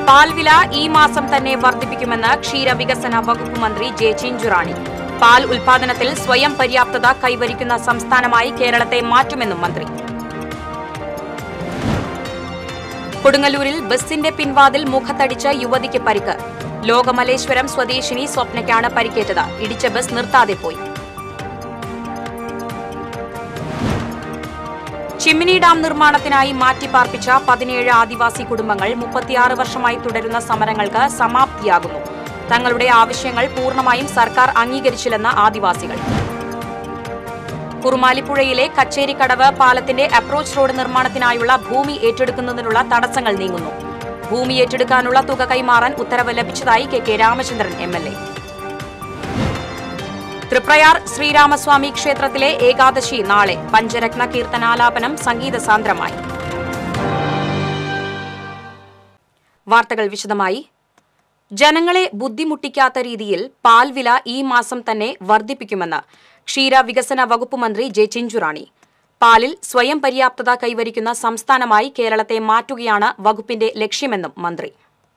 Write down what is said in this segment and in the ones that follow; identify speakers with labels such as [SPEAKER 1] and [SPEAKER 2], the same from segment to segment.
[SPEAKER 1] പാൽവില ഈ മാസം തന്നെ വർദ്ധിപ്പിക്കുമെന്ന് ക്ഷീരവികസന വകുപ്പ് മന്ത്രി ജെ ചിഞ്ചുറാണി പാൽ ഉൽപാദനത്തിൽ സ്വയം പര്യാപ്തത കൈവരിക്കുന്ന സംസ്ഥാനമായി കേരളത്തെ മാറ്റുമെന്നും മന്ത്രി കൊടുങ്ങല്ലൂരിൽ ബസിന്റെ പിൻവാതിൽ മുഖത്തടിച്ച് യുവതിക്ക് പരിക്ക് ലോകമലേശ്വരം സ്വദേശിനി സ്വപ്നയ്ക്കാണ് പരിക്കേറ്റത് ഇടിച്ച ബസ് നിർത്താതെ പോയി ചിമ്മിനി ഡാം നിർമ്മാണത്തിനായി മാറ്റിപ്പാർപ്പിച്ച പതിനേഴ് ആദിവാസി കുടുംബങ്ങൾ മുപ്പത്തിയാറ് വർഷമായി തുടരുന്ന സമരങ്ങൾക്ക് സമാപ്തിയാകുന്നു തങ്ങളുടെ ആവശ്യങ്ങൾ പൂർണ്ണമായും സർക്കാർ അംഗീകരിച്ചില്ലെന്ന് ആദിവാസികൾ കുറുമാലിപ്പുഴയിലെ കച്ചേരിക്കടവ് പാലത്തിന്റെ അപ്രോച്ച് റോഡ് നിർമ്മാണത്തിനായുള്ള ഭൂമി ഏറ്റെടുക്കുന്നതിനുള്ള തടസ്സങ്ങൾ നീങ്ങുന്നു ഭൂമി ഏറ്റെടുക്കാനുള്ള തുക കൈമാറാൻ ഉത്തരവ് ലഭിച്ചതായി K K Ramachandran M L A Triprayar Sreeramaswamy ക്ഷേത്രത്തിലെ ഏകാദശി നാളെ പഞ്ചരത്ന കീർത്തനാലാപനം സംഗീത സാന്ദ്രമായി വാർത്തകൾ വിശദമായി ജനങ്ങളെ ബുദ്ധിമുട്ടിക്കാത്ത രീതിയിൽ പാൽ വില ഈ മാസം തന്നെ വർദ്ധിപ്പിക്കുമെന്ന് ക്ഷീര വികസന വകുപ്പ് മന്ത്രി ജെ ചിഞ്ചുറാണി പാലിൽ സ്വയം പര്യാപ്തത കൈവരിക്കുന്ന സംസ്ഥാനമായി കേരളത്തെ മാറ്റുകയാണ് വകുപ്പിന്റെ ലക്ഷ്യമെന്നും മന്ത്രി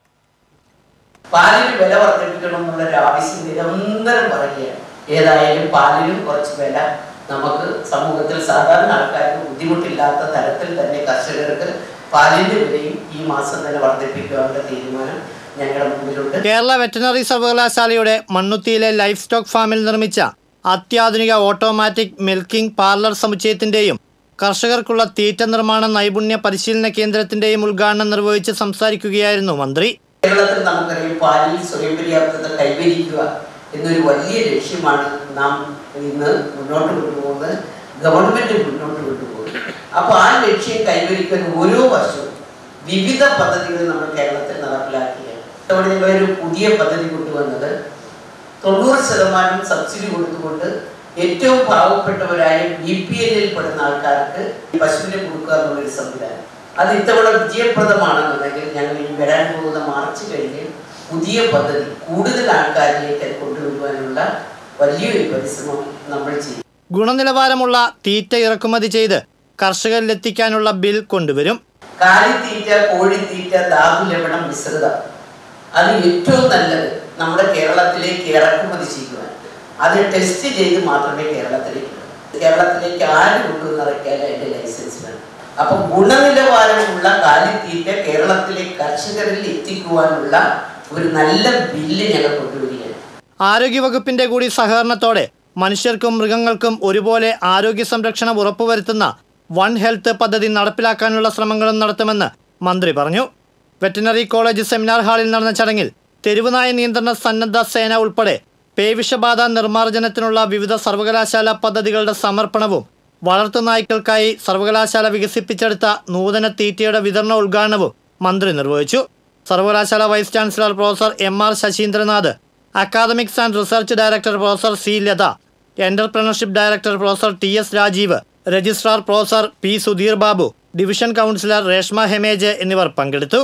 [SPEAKER 2] പാലിന് വില വർദ്ധിപ്പിക്കണം എന്നുള്ളൊരു ആവശ്യം നിരന്തരം പറയുകയാണ് ഏതായാലും പാലിനും കുറച്ച് വില നമുക്ക് സമൂഹത്തിൽ സാധാരണ ആൾക്കാർക്ക് ബുദ്ധിമുട്ടില്ലാത്ത തരത്തിൽ തന്നെ കർഷകർക്ക് പാലിന്റെ വിലയും ഈ മാസം തന്നെ വർദ്ധിപ്പിക്കാനുള്ള തീരുമാനം ഞങ്ങളുടെ മുമ്പിലുണ്ട്
[SPEAKER 3] കേരള വെറ്ററിനറി സർവകലാശാലയുടെ മണ്ണുത്തിയിലെ ലൈഫ് സ്റ്റോക്ക് ഫാമിൽ നിർമ്മിച്ച അത്യാധുനിക ഓട്ടോമാറ്റിക് മിൽക്കിംഗ് പാർലർ സമുച്ചയത്തിന്റെയും കർഷകർക്കുള്ള തീറ്റ നിർമ്മാണ നൈപുണ്യ പരിശീലന കേന്ദ്രത്തിന്റെയും ഉദ്ഘാടനം നിർവഹിച്ച് സംസാരിക്കുകയായിരുന്നു മന്ത്രി
[SPEAKER 2] കേരളത്തിൽ നമുക്കറിയാം പാലിൽ സ്വയം പര്യാപ്തത കൈവരിക്കുക എന്നൊരു വലിയ ലക്ഷ്യമാണ് നാം ഇന്ന് മുന്നോട്ട് കൊണ്ടുപോകുന്നത് ഗവൺമെന്റ് മുന്നോട്ട് കൊണ്ടുപോകുന്നത് അപ്പോൾ ആ ലക്ഷ്യം കൈവരിക്കാൻ ഓരോ വർഷവും വിവിധ പദ്ധതികൾ നമ്മൾ കേരളത്തിൽ നടപ്പിലാക്കുകയാണ് അവിടെ ഞങ്ങളൊരു പുതിയ പദ്ധതി കൊണ്ടുവന്നത് തൊണ്ണൂറ് ശതമാനം സബ്സിഡി കൊടുത്തുകൊണ്ട് ഏറ്റവും പാവപ്പെട്ടവരായ ബി പി എല്ലിൽ പെടുന്ന ആൾക്കാർക്ക് പശുവിനെ കൊടുക്കുക എന്നുള്ളൊരു സംവിധാനം അത് ഇത്തവണ വിജയപ്രദമാണെന്നുണ്ടെങ്കിൽ ഞങ്ങൾ ഈ വരാൻ പോകുന്ന മാർച്ച് കഴിഞ്ഞ് പുതിയ പദ്ധതി കൂടുതൽ ആൾക്കാരിലേക്ക് അത് കൊണ്ടുവരുവാനുള്ള വലിയൊരു പരിശ്രമം നമ്മൾ ചെയ്യും
[SPEAKER 3] ഗുണനിലവാരമുള്ള തീറ്റ ഇറക്കുമതി ചെയ്ത് കർഷകരിലെത്തിക്കാനുള്ള ബിൽ കൊണ്ടുവരും
[SPEAKER 2] കാലിത്തീറ്റ കോഴിത്തീറ്റ ധാതുലവണം മിശ്രിതം അത് ഏറ്റവും നല്ലത് നമ്മുടെ കേരളത്തിലേക്ക് ഇറക്കുമതി ചെയ്യുവാൻ അത് ടെസ്റ്റ് ചെയ്ത് മാത്രമേ കേരളത്തിലേക്ക് വരൂ. കേരളത്തിലേക്ക് ആര് കൊണ്ടുവന്നിറക്കിയാൽ അതിന്റെ ലൈസൻസ് വേണം അപ്പൊ ഗുണനിലവാരമുള്ള കാലിത്തീറ്റ കേരളത്തിലെ കർഷകരിൽ എത്തിക്കുവാനുള്ള ഒരു നല്ല ബില്ല് ഞങ്ങൾ കൊണ്ടുവരികയാണ്
[SPEAKER 3] ആരോഗ്യവകുപ്പിന്റെ കൂടി സഹകരണത്തോടെ മനുഷ്യർക്കും മൃഗങ്ങൾക്കും ഒരുപോലെ ആരോഗ്യ സംരക്ഷണം ഉറപ്പുവരുത്തുന്ന വൺ ഹെൽത്ത് പദ്ധതി നടപ്പിലാക്കാനുള്ള ശ്രമങ്ങളും നടത്തുമെന്ന് മന്ത്രി പറഞ്ഞു വെറ്ററിനറി കോളേജ് സെമിനാർ ഹാളിൽ നടന്ന ചടങ്ങിൽ തെരുവുനായ നിയന്ത്രണ സന്നദ്ധ സേന ഉൾപ്പെടെ പേവിഷബാധ നിർമ്മാർജ്ജനത്തിനുള്ള വിവിധ സർവകലാശാല പദ്ധതികളുടെ സമർപ്പണവും വളർത്തുനായ്ക്കൾക്കായി സർവകലാശാല വികസിപ്പിച്ചെടുത്ത നൂതന തീറ്റയുടെ വിതരണ ഉദ്ഘാടനവും മന്ത്രി നിർവഹിച്ചു സർവകലാശാല vice chancellor professor M R Sasheendranath academics and research director professor C Latha entrepreneurship director professor T S Rajeev registrar professor P Sudheer Babu division councillor Reshma Hemage എന്നിവർ പങ്കെടുത്തു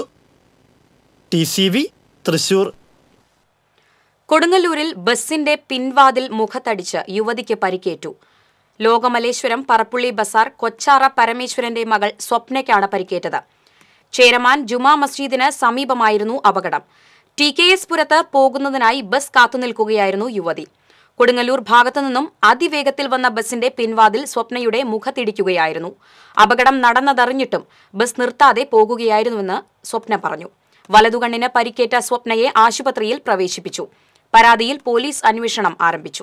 [SPEAKER 3] ടി സി വി തൃശൂർ
[SPEAKER 1] കൊടുങ്ങല്ലൂരിൽ ബസിന്റെ പിൻവാതിൽ മുഖത്തടിച്ച് യുവതിക്ക് പരിക്കേറ്റു ലോകമലേശ്വരം പറപ്പുള്ളി ബസാർ കൊച്ചാറ പരമേശ്വരന്റെ മകൾ സ്വപ്നയ്ക്കാണ് പരിക്കേറ്റത് ചേരമാൻ ജുമാ മസ്ജിദിന് സമീപമായിരുന്നു അപകടം ടി കെ എസ് പുരത്ത് പോകുന്നതിനായി ബസ് കാത്തുനിൽക്കുകയായിരുന്നു യുവതി കൊടുങ്ങല്ലൂർ ഭാഗത്തു നിന്നും അതിവേഗത്തിൽ വന്ന ബസിന്റെ പിൻവാതിൽ സ്വപ്നയുടെ മുഖത്തിടിക്കുകയായിരുന്നു അപകടം നടന്നതറിഞ്ഞിട്ടും ബസ് നിർത്താതെ പോകുകയായിരുന്നുവെന്ന് സ്വപ്ന പറഞ്ഞു വലതുകണ്ണിന് പരിക്കേറ്റ സ്വപ്നയെ ആശുപത്രിയിൽ പ്രവേശിപ്പിച്ചു പരാതിയിൽ പോലീസ് അന്വേഷണം ആരംഭിച്ചു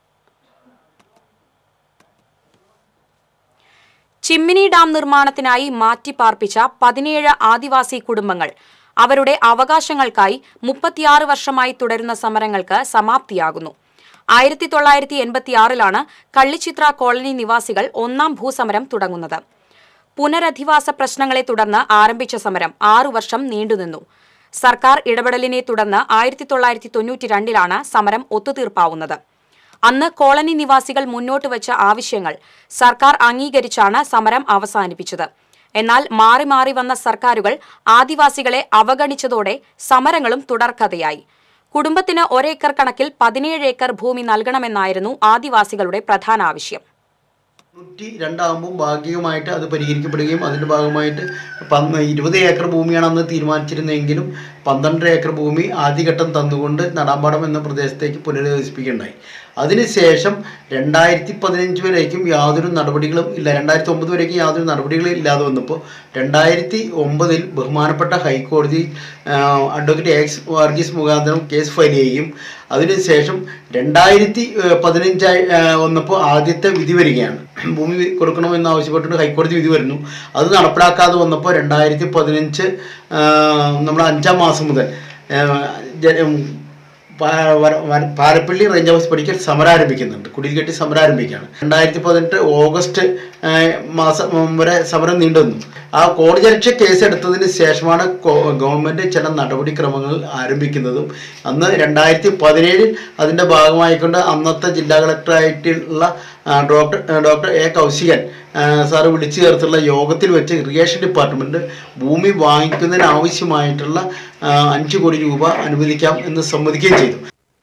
[SPEAKER 1] ചിമ്മിനി ഡാം നിർമ്മാണത്തിനായി മാറ്റിപ്പാർപ്പിച്ച പതിനേഴ് ആദിവാസി കുടുംബങ്ങൾ അവരുടെ അവകാശങ്ങൾക്കായി മുപ്പത്തിയാറ് വർഷമായി തുടരുന്ന സമരങ്ങൾക്ക് സമാപ്തിയാകുന്നു ആയിരത്തി തൊള്ളായിരത്തി എൺപത്തിയാറിലാണ് കള്ളിച്ചിത്ര കോളനി നിവാസികൾ ഒന്നാം ഭൂസമരം തുടങ്ങുന്നത് പുനരധിവാസ പ്രശ്നങ്ങളെ തുടർന്ന് ആരംഭിച്ച സമരം ആറു വർഷം നീണ്ടുനിന്നു സർക്കാർ ഇടപെടലിനെ തുടർന്ന് ആയിരത്തി തൊള്ളായിരത്തി തൊണ്ണൂറ്റി രണ്ടിലാണ് സമരം ഒത്തുതീർപ്പാവുന്നത് അന്ന് കോളനി നിവാസികൾ മുന്നോട്ട് വെച്ച ആവശ്യങ്ങൾ സർക്കാർ അംഗീകരിച്ചാണ് സമരം അവസാനിപ്പിച്ചത് എന്നാൽ മാറി മാറി വന്ന സർക്കാരുകൾ ആദിവാസികളെ അവഗണിച്ചതോടെ സമരങ്ങളും തുടർക്കഥയായി കുടുംബത്തിന് ഒരേക്കർ കണക്കിൽ പതിനേഴ് ഏക്കർ ഭൂമി നൽകണമെന്നായിരുന്നു ആദിവാസികളുടെ പ്രധാന ആവശ്യം
[SPEAKER 4] നൂറ്റി രണ്ടാകുമ്പോൾ ഭാഗികമായിട്ട് അത് പരിഹരിക്കപ്പെടുകയും അതിൻ്റെ ഭാഗമായിട്ട് പന്ന് ഇരുപത് ഏക്കർ ഭൂമിയാണ് അന്ന് തീരുമാനിച്ചിരുന്നതെങ്കിലും പന്ത്രണ്ടര ഏക്കർ ഭൂമി ആദ്യഘട്ടം തന്നുകൊണ്ട് നടാമ്പാടം എന്ന പ്രദേശത്തേക്ക് പുനരധിവസിപ്പിക്കുകയുണ്ടായി അതിനുശേഷം രണ്ടായിരത്തി പതിനഞ്ച് വരേക്കും യാതൊരു നടപടികളും ഇല്ല രണ്ടായിരത്തി ഒമ്പത് വരേക്കും യാതൊരു നടപടികളും ഇല്ലാതെ വന്നപ്പോൾ രണ്ടായിരത്തി ഒമ്പതിൽ ബഹുമാനപ്പെട്ട ഹൈക്കോടതി ആ, അഡ്വക്കേറ്റ് എക്സ് വർഗീസ് മുഖാന്തരം കേസ് ഫയൽ ചെയ്യുകയും അതിനുശേഷം രണ്ടായിരത്തി പതിനഞ്ചായി വന്നപ്പോൾ ആദ്യത്തെ വിധി വരികയാണ് ഭൂമി വി- കൊടുക്കണമെന്ന് ആവശ്യപ്പെട്ടിട്ട് ഹൈക്കോടതി വിധി വരുന്നു അത് നടപ്പിലാക്കാതെ വന്നപ്പോൾ രണ്ടായിരത്തി പതിനഞ്ച് നമ്മുടെ അഞ്ചാം മാസം മുതൽ ആ, ജ- ഉം, പാ- വര- വര- പാലപ്പള്ളി റേഞ്ച് ഹൗസ് പഠിക്കൽ സമരം ആരംഭിക്കുന്നുണ്ട് കുടിൽ കെട്ടി സമരം ആരംഭിക്കുകയാണ് രണ്ടായിരത്തി പതിനെട്ട് ഓഗസ്റ്റ് ആ, മാസം ഉം, വരെ സമരം നീണ്ടുവന്നു ആ കോടതി അലക്ഷ്യ കേസ് എടുത്തതിന് ശേഷമാണ് കോ- ഗവൺമെൻറ് ചില നടപടിക്രമങ്ങൾ ആരംഭിക്കുന്നതും അന്ന് രണ്ടായിരത്തി പതിനേഴിൽ അതിൻ്റെ ഭാഗമായിക്കൊണ്ട് അന്നത്തെ ജില്ലാ കളക്ടറായിട്ടുള്ള ആ, ഡോക്ടർ ആ, ഡോക്ടർ എ കൗശികൻ ആ, സാറ് വിളിച്ചു ചേർത്തുള്ള യോഗത്തിൽ വെച്ച് ഇറിഗേഷൻ ഡിപ്പാർട്ട്മെൻറ്റ് ഭൂമി വാങ്ങിക്കുന്നതിന് ആവശ്യമായിട്ടുള്ള ആ, അഞ്ച് കോടി രൂപ അനുവദിക്കാം എന്ന് സമ്മതിക്കുകയും ചെയ്തു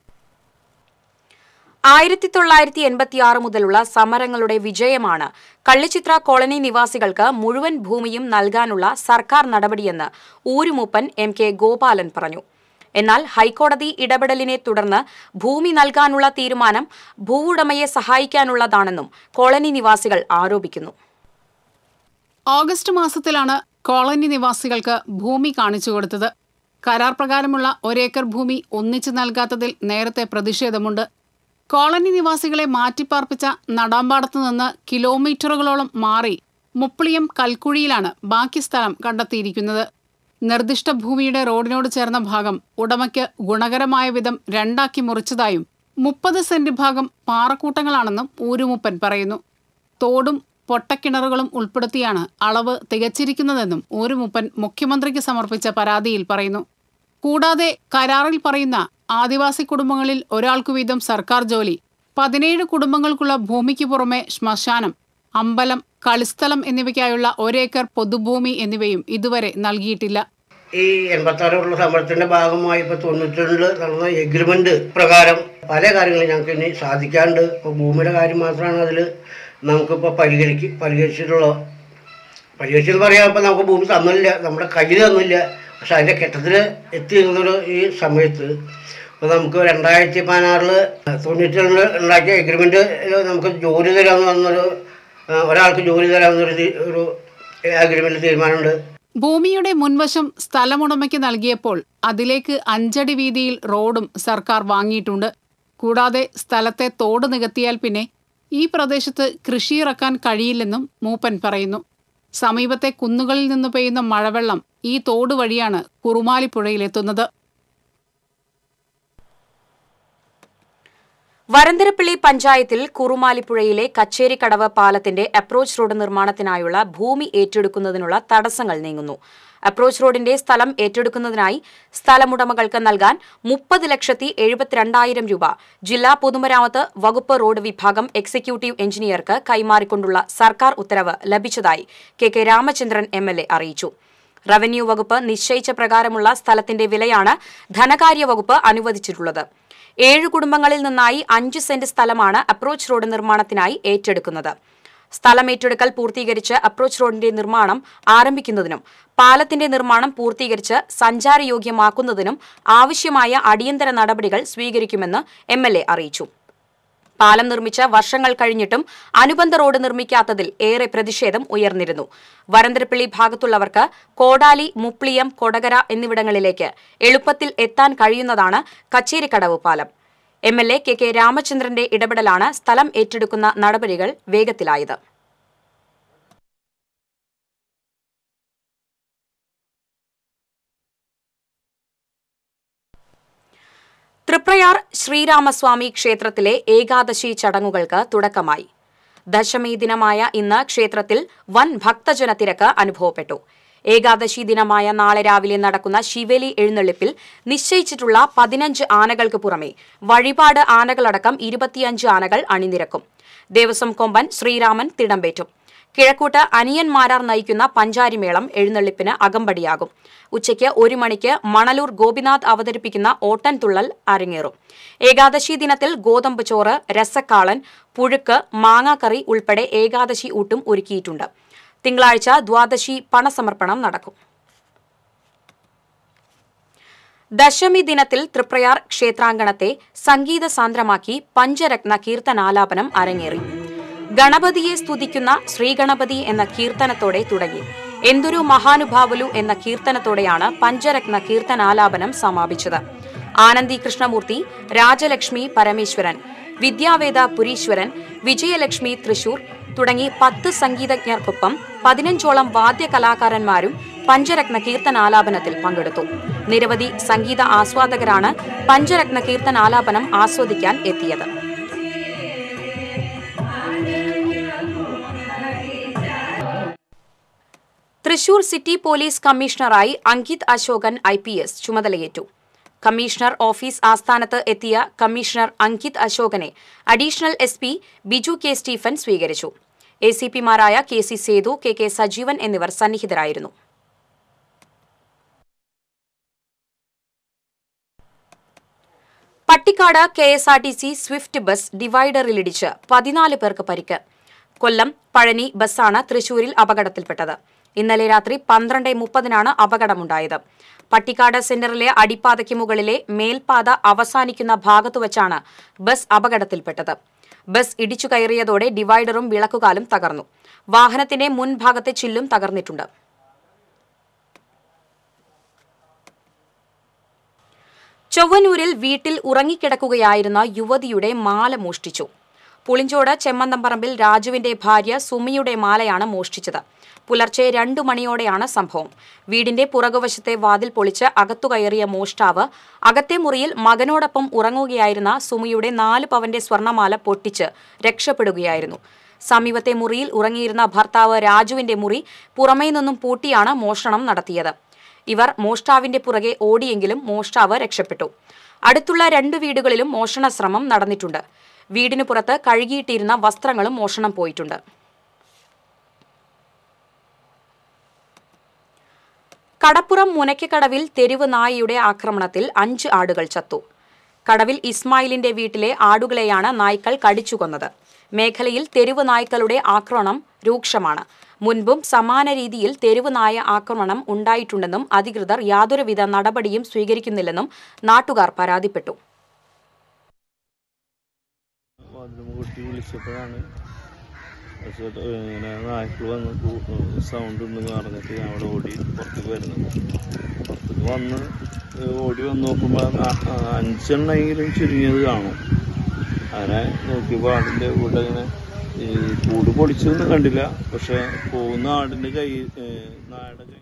[SPEAKER 1] ആയിരത്തി തൊള്ളായിരത്തി എൺപത്തിയാറ് മുതലുള്ള സമരങ്ങളുടെ വിജയമാണ് കള്ളിച്ചിത്ര കോളനി നിവാസികൾക്ക് മുഴുവൻ ഭൂമിയും നൽകാനുള്ള സർക്കാർ നടപടിയെന്ന് ഊരുമൂപ്പൻ എം കെ ഗോപാലൻ പറഞ്ഞു എന്നാൽ ഹൈക്കോടതി ഇടപെടലിനെ തുടർന്ന് ഭൂമി നൽകാനുള്ള തീരുമാനം ഭൂവുടമയെ സഹായിക്കാനുള്ളതാണെന്നും കോളനി നിവാസികൾ ആരോപിക്കുന്നു
[SPEAKER 5] ഓഗസ്റ്റ് മാസത്തിലാണ് കോളനി നിവാസികൾക്ക് ഭൂമി കാണിച്ചു കൊടുത്തത് കരാർ പ്രകാരമുള്ള ഒരേക്കർ ഭൂമി ഒന്നിച്ചു നൽകാത്തതിൽ നേരത്തെ പ്രതിഷേധമുണ്ട് കോളനി നിവാസികളെ മാറ്റിപ്പാർപ്പിച്ച നടാമ്പാടത്തു നിന്ന് കിലോമീറ്ററുകളോളം മാറി മുപ്പിളിയം കൽക്കുഴിയിലാണ് ബാക്കി സ്ഥലം കണ്ടെത്തിയിരിക്കുന്നത് നിർദ്ദിഷ്ട ഭൂമിയുടെ റോഡിനോട് ചേർന്ന ഭാഗം ഉടമയ്ക്ക് ഗുണകരമായ വിധം രണ്ടാക്കി മുറിച്ചതായും മുപ്പത് സെന്റ് ഭാഗം പാറക്കൂട്ടങ്ങളാണെന്നും ഊരുമുപ്പൻ പറയുന്നു തോടും പൊട്ടക്കിണറുകളും ഉൾപ്പെടുത്തിയാണ് അളവ് തികച്ചിരിക്കുന്നതെന്നും ഊരുമുപ്പൻ മുഖ്യമന്ത്രിക്ക് സമർപ്പിച്ച പരാതിയിൽ പറയുന്നു കൂടാതെ കരാറിൽ പറയുന്ന ആദിവാസി കുടുംബങ്ങളിൽ ഒരാൾക്കു വീതം സർക്കാർ ജോലി പതിനേഴ് കുടുംബങ്ങൾക്കുള്ള ഭൂമിക്ക് പുറമെ ശ്മശാനം അമ്പലം കളിസ്ഥലം എന്നിവയ്ക്കായുള്ള ഒരേക്കർ പൊതുഭൂമി എന്നിവയും ഇതുവരെ നൽകിയിട്ടില്ല
[SPEAKER 6] ഈ എൺപത്താറിലുള്ള സമരത്തിന്റെ ഭാഗമായി ഇപ്പോൾ തൊണ്ണൂറ്റിരണ്ടിൽ നടന്ന എഗ്രിമെന്റ് പ്രകാരം പല കാര്യങ്ങളും ഞങ്ങൾക്ക് ഇനി സാധിക്കാണ്ട് ഇപ്പോൾ ഭൂമിയുടെ കാര്യം മാത്രമാണ് അതിൽ നമുക്കിപ്പോൾ പരിഹരിക്ക് പരിഹരിച്ചിട്ടുള്ളത് പരിഹരിച്ചെന്ന് പറയാൻ ഇപ്പം നമുക്ക് ഭൂമി തന്നില്ല നമ്മുടെ കയ്യിൽ തന്നില്ല പക്ഷെ അതിൻ്റെ ഘട്ടത്തിൽ എത്തിയിരുന്നൊരു ഈ സമയത്ത് ഇപ്പോൾ നമുക്ക് രണ്ടായിരത്തി പതിനാറിൽ തൊണ്ണൂറ്റിരണ്ടിൽ ഉണ്ടാക്കിയ എഗ്രിമെൻറ്റ് നമുക്ക് ജോലി തരാമെന്ന് പറഞ്ഞൊരു ആ, ഒരാൾക്ക് ജോലി തരാമെന്നൊരു തീ- ഒരു അഗ്രിമെൻറ്റ് തീരുമാനമുണ്ട്
[SPEAKER 5] ഭൂമിയുടെ മുൻവശം സ്ഥലമുടമയ്ക്ക് നൽകിയപ്പോൾ അതിലേക്ക് അഞ്ചടി വീതിയിൽ റോഡും സർക്കാർ വാങ്ങിയിട്ടുണ്ട് കൂടാതെ സ്ഥലത്തെ തോട് നികത്തിയാൽ പിന്നെ ഈ പ്രദേശത്ത് കൃഷിയിറക്കാൻ കഴിയില്ലെന്നും മൂപ്പൻ പറയുന്നു സമീപത്തെ കുന്നുകളിൽ നിന്ന് പെയ്യുന്ന മഴവെള്ളം ഈ തോട് വഴിയാണ് കുറുമാലിപ്പുഴയിലെത്തുന്നത്
[SPEAKER 1] വരന്തരപ്പള്ളി പഞ്ചായത്തിൽ കുറുമാലിപ്പുഴയിലെ കച്ചേരിക്കടവ് പാലത്തിന്റെ അപ്രോച്ച് റോഡ് നിർമ്മാണത്തിനായുള്ള ഭൂമി ഏറ്റെടുക്കുന്നതിനുള്ള തടസ്സങ്ങൾ നീങ്ങുന്നു അപ്രോച്ച് റോഡിന്റെ സ്ഥലം ഏറ്റെടുക്കുന്നതിനായി സ്ഥലമുടമകൾക്ക് നൽകാൻ മുപ്പത് ലക്ഷത്തി എഴുപത്തിരണ്ടായിരം രൂപ ജില്ലാ പൊതുമരാമത്ത് വകുപ്പ് റോഡ് വിഭാഗം എക്സിക്യൂട്ടീവ് എഞ്ചിനീയർക്ക് കൈമാറിക്കൊണ്ടുള്ള സർക്കാർ ഉത്തരവ് ലഭിച്ചതായി K K Ramachandran M L A അറിയിച്ചു റവന്യൂ വകുപ്പ് നിശ്ചയിച്ച പ്രകാരമുള്ള സ്ഥലത്തിന്റെ വിലയാണ് ധനകാര്യ വകുപ്പ് അനുവദിച്ചിട്ടുള്ളത് ഏഴ് കുടുംബങ്ങളിൽ നിന്നായി അഞ്ച് സെന്റ് സ്ഥലമാണ് അപ്രോച്ച് റോഡ് നിർമ്മാണത്തിനായി ഏറ്റെടുക്കുന്നത് സ്ഥലം ഏറ്റെടുക്കൽ പൂർത്തീകരിച്ച് അപ്രോച്ച് റോഡിന്റെ നിർമ്മാണം ആരംഭിക്കുന്നതിനും പാലത്തിന്റെ നിർമ്മാണം പൂർത്തീകരിച്ച് സഞ്ചാരയോഗ്യമാക്കുന്നതിനും ആവശ്യമായ അടിയന്തര നടപടികൾ സ്വീകരിക്കുമെന്ന് എം അറിയിച്ചു പാലം നിർമ്മിച്ച് വർഷങ്ങൾ കഴിഞ്ഞിട്ടും അനുബന്ധ റോഡ് നിർമ്മിക്കാത്തതിൽ ഏറെ പ്രതിഷേധം ഉയർന്നിരുന്നു വരന്തരപ്പള്ളി ഭാഗത്തുള്ളവർക്ക് കോടാലി മുപ്ലിയം കൊടകര എന്നിവിടങ്ങളിലേക്ക് എളുപ്പത്തിൽ എത്താൻ കഴിയുന്നതാണ് കച്ചേരിക്കടവ് പാലം M L A K K രാമചന്ദ്രന്റെ ഇടപെടലാണ് സ്ഥലം ഏറ്റെടുക്കുന്ന നടപടികൾ വേഗത്തിലായത് തൃപ്രയാർ ശ്രീരാമസ്വാമി ക്ഷേത്രത്തിലെ ഏകാദശി ചടങ്ങുകൾക്ക് തുടക്കമായി ദശമി ദിനമായ ഇന്ന് ക്ഷേത്രത്തിൽ വൻ ഭക്തജന തിരക്ക് അനുഭവപ്പെട്ടു ഏകാദശി ദിനമായ നാളെ രാവിലെ നടക്കുന്ന ശിവേലി എഴുന്നള്ളിപ്പിൽ നിശ്ചയിച്ചിട്ടുള്ള പതിനഞ്ച് ആനകൾക്ക് പുറമെ വഴിപാട് ആനകളടക്കം ഇരുപത്തിയഞ്ച് ആനകൾ അണിനിരക്കും ദേവസ്വം കൊമ്പൻ ശ്രീരാമൻ തിടമ്പേറ്റും കിഴക്കൂട്ട് അനിയന്മാരാർ നയിക്കുന്ന പഞ്ചാരിമേളം എഴുന്നള്ളിപ്പിന് അകമ്പടിയാകും ഉച്ചയ്ക്ക് ഒരു മണിക്ക് മണലൂർ ഗോപിനാഥ് അവതരിപ്പിക്കുന്ന ഓട്ടൻതുള്ളൽ അരങ്ങേറും ഏകാദശി ദിനത്തിൽ ഗോതമ്പ് ചോറ് രസക്കാളൻ പുഴുക്ക് മാങ്ങാക്കറി ഉൾപ്പെടെ ഏകാദശി ഊട്ടും ഒരുക്കിയിട്ടുണ്ട് തിങ്കളാഴ്ച ദ്വാദശി പണസമർപ്പണം നടക്കും ദശമി ദിനത്തിൽ തൃപ്രയാർ ക്ഷേത്രാങ്കണത്തെ സംഗീത സാന്ദ്രമാക്കി പഞ്ചരത്ന കീർത്തനാലാപനം അരങ്ങേറി ഗണപതിയെ സ്തുതിക്കുന്ന ശ്രീഗണപതി എന്ന കീർത്തനത്തോടെ തുടങ്ങി എന്തൊരു മഹാനുഭാവുലു എന്ന കീർത്തനത്തോടെയാണ് പഞ്ചരത്ന കീർത്തനാലാപനം സമാപിച്ചത് ആനന്ദി കൃഷ്ണമൂർത്തി രാജലക്ഷ്മി പരമേശ്വരൻ വിദ്യാവേദ പുരീശ്വരൻ വിജയലക്ഷ്മി തൃശൂർ തുടങ്ങി പത്ത് സംഗീതജ്ഞർക്കൊപ്പം പതിനഞ്ചോളം വാദ്യ കലാകാരന്മാരും പഞ്ചരത്ന കീർത്തനാലാപനത്തിൽ പങ്കെടുത്തു നിരവധി സംഗീത ആസ്വാദകരാണ് പഞ്ചരത്ന കീർത്തനാലാപനം ആസ്വദിക്കാൻ എത്തിയത് തൃശൂർ സിറ്റി പോലീസ് കമ്മീഷണറായി Ankit Ashokan I P S ചുമതലയേറ്റു കമ്മീഷണർ ഓഫീസ് ആസ്ഥാനത്ത് എത്തിയ കമ്മീഷണർ അങ്കിത് അശോകനെ additional S P Biju K Stephen സ്വീകരിച്ചു എ സി പിമാരായ K C Sethu K K Sajeevan എന്നിവർ സന്നിഹിതരായിരുന്നു Pattikkad K S R T C swift bus ഡിവൈഡറിലിടിച്ച് പതിനാല് പേർക്ക് പരിക്ക് കൊല്ലം പഴനി ബസ്സാണ് തൃശൂരിൽ അപകടത്തിൽപ്പെട്ടത് ഇന്നലെ രാത്രി പന്ത്രണ്ട് മുപ്പതിനാണ് അപകടമുണ്ടായത് പട്ടിക്കാട് സെന്ററിലെ അടിപ്പാതയ്ക്ക് മുകളിലെ മേൽപാത അവസാനിക്കുന്ന ഭാഗത്തുവച്ചാണ് ബസ് അപകടത്തിൽപ്പെട്ടത് ബസ് ഇടിച്ചു കയറിയതോടെ ഡിവൈഡറും വിളക്കുകാലും തകർന്നു വാഹനത്തിന്റെ മുൻഭാഗത്തെ ചില്ലും തകർന്നിട്ടുണ്ട് ചൊവ്വനൂരിൽ വീട്ടിൽ ഉറങ്ങിക്കിടക്കുകയായിരുന്ന യുവതിയുടെ മാല മോഷ്ടിച്ചു പുളിഞ്ചോട് ചെമ്മന്തംപറമ്പിൽ രാജുവിന്റെ ഭാര്യ സുമിയുടെ മാലയാണ് മോഷ്ടിച്ചത് പുലർച്ചെ രണ്ടു മണിയോടെയാണ് സംഭവം വീടിന്റെ പുറകുവശത്തെ വാതിൽ പൊളിച്ച് അകത്തു കയറിയ മോഷ്ടാവ് അകത്തെ മുറിയിൽ മകനോടൊപ്പം ഉറങ്ങുകയായിരുന്ന സുമിയുടെ നാല് പവന്റെ സ്വർണമാല പൊട്ടിച്ച് രക്ഷപ്പെടുകയായിരുന്നു സമീപത്തെ മുറിയിൽ ഉറങ്ങിയിരുന്ന ഭർത്താവ് രാജുവിന്റെ മുറി പുറമേ നിന്നും പൂട്ടിയാണ് മോഷണം നടത്തിയത് ഇവർ മോഷ്ടാവിന്റെ പുറകെ ഓടിയെങ്കിലും മോഷ്ടാവ് രക്ഷപ്പെട്ടു അടുത്തുള്ള രണ്ട് വീടുകളിലും മോഷണ ശ്രമം നടന്നിട്ടുണ്ട് വീടിനു പുറത്ത് കഴുകിയിട്ടിരുന്ന വസ്ത്രങ്ങളും മോഷണം പോയിട്ടുണ്ട് കടപ്പുറം മുനയ്ക്കക്കടവിൽ തെരുവ് നായയുടെ ആക്രമണത്തിൽ അഞ്ച് ആടുകൾ ചത്തു കടവിൽ ഇസ്മായിലിന്റെ വീട്ടിലെ ആടുകളെയാണ് നായ്ക്കൾ കടിച്ചു കൊന്നത് മേഖലയിൽ തെരുവ് നായ്ക്കളുടെ ആക്രമണം രൂക്ഷമാണ് മുൻപും സമാന രീതിയിൽ തെരുവ് നായ ആക്രമണം ഉണ്ടായിട്ടുണ്ടെന്നും അധികൃതർ യാതൊരുവിധ നടപടിയും സ്വീകരിക്കുന്നില്ലെന്നും നാട്ടുകാർ പരാതിപ്പെട്ടു
[SPEAKER 7] വാതിലുമ്മ കൊട്ടി വിളിച്ചപ്പോഴാണ് പക്ഷേ ഇങ്ങനെ നായ്ക്കൾ വന്ന് സൗണ്ട് ഉണ്ടെന്ന് പറഞ്ഞിട്ട് ഞാൻ അവിടെ ഓടി പുറത്തേക്ക് വരുന്നത് പുറത്തേക്ക് വന്ന് ഏഹ് ഓടി വന്ന് നോക്കുമ്പോൾ അഞ്ചെണ്ണെങ്കിലും ചുരുങ്ങിയത് കാണും അങ്ങനെ നോക്കിയപ്പോൾ ആടിൻ്റെ കൂടെ ഇങ്ങനെ ഈ കൂട് പൊളിച്ചൊന്നും കണ്ടില്ല പക്ഷെ പോകുന്ന ആടിൻ്റെ കൈ ഏഹ് നായുടെ കൈ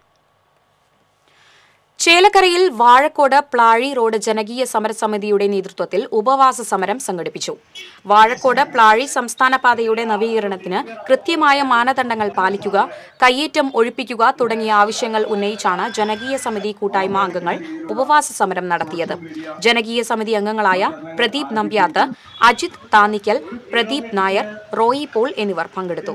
[SPEAKER 1] ചേലക്കരയിൽ വാഴക്കോട് പ്ലാഴി റോഡ് ജനകീയ സമരസമിതിയുടെ നേതൃത്വത്തിൽ ഉപവാസ സമരം സംഘടിപ്പിച്ചു വാഴക്കോട് പ്ലാഴി സംസ്ഥാന പാതയുടെ നവീകരണത്തിന് കൃത്യമായ മാനദണ്ഡങ്ങൾ പാലിക്കുക കയ്യേറ്റം ഒഴിപ്പിക്കുക തുടങ്ങിയ ആവശ്യങ്ങൾ ഉന്നയിച്ചാണ് ജനകീയ സമിതി കൂട്ടായ്മ അംഗങ്ങൾ ഉപവാസ സമരം നടത്തിയത് ജനകീയ സമിതി അംഗങ്ങളായ പ്രദീപ് നമ്പ്യാത്ത് അജിത് താന്നിക്കൽ പ്രദീപ് നായർ റോയി പോൾ എന്നിവർ പങ്കെടുത്തു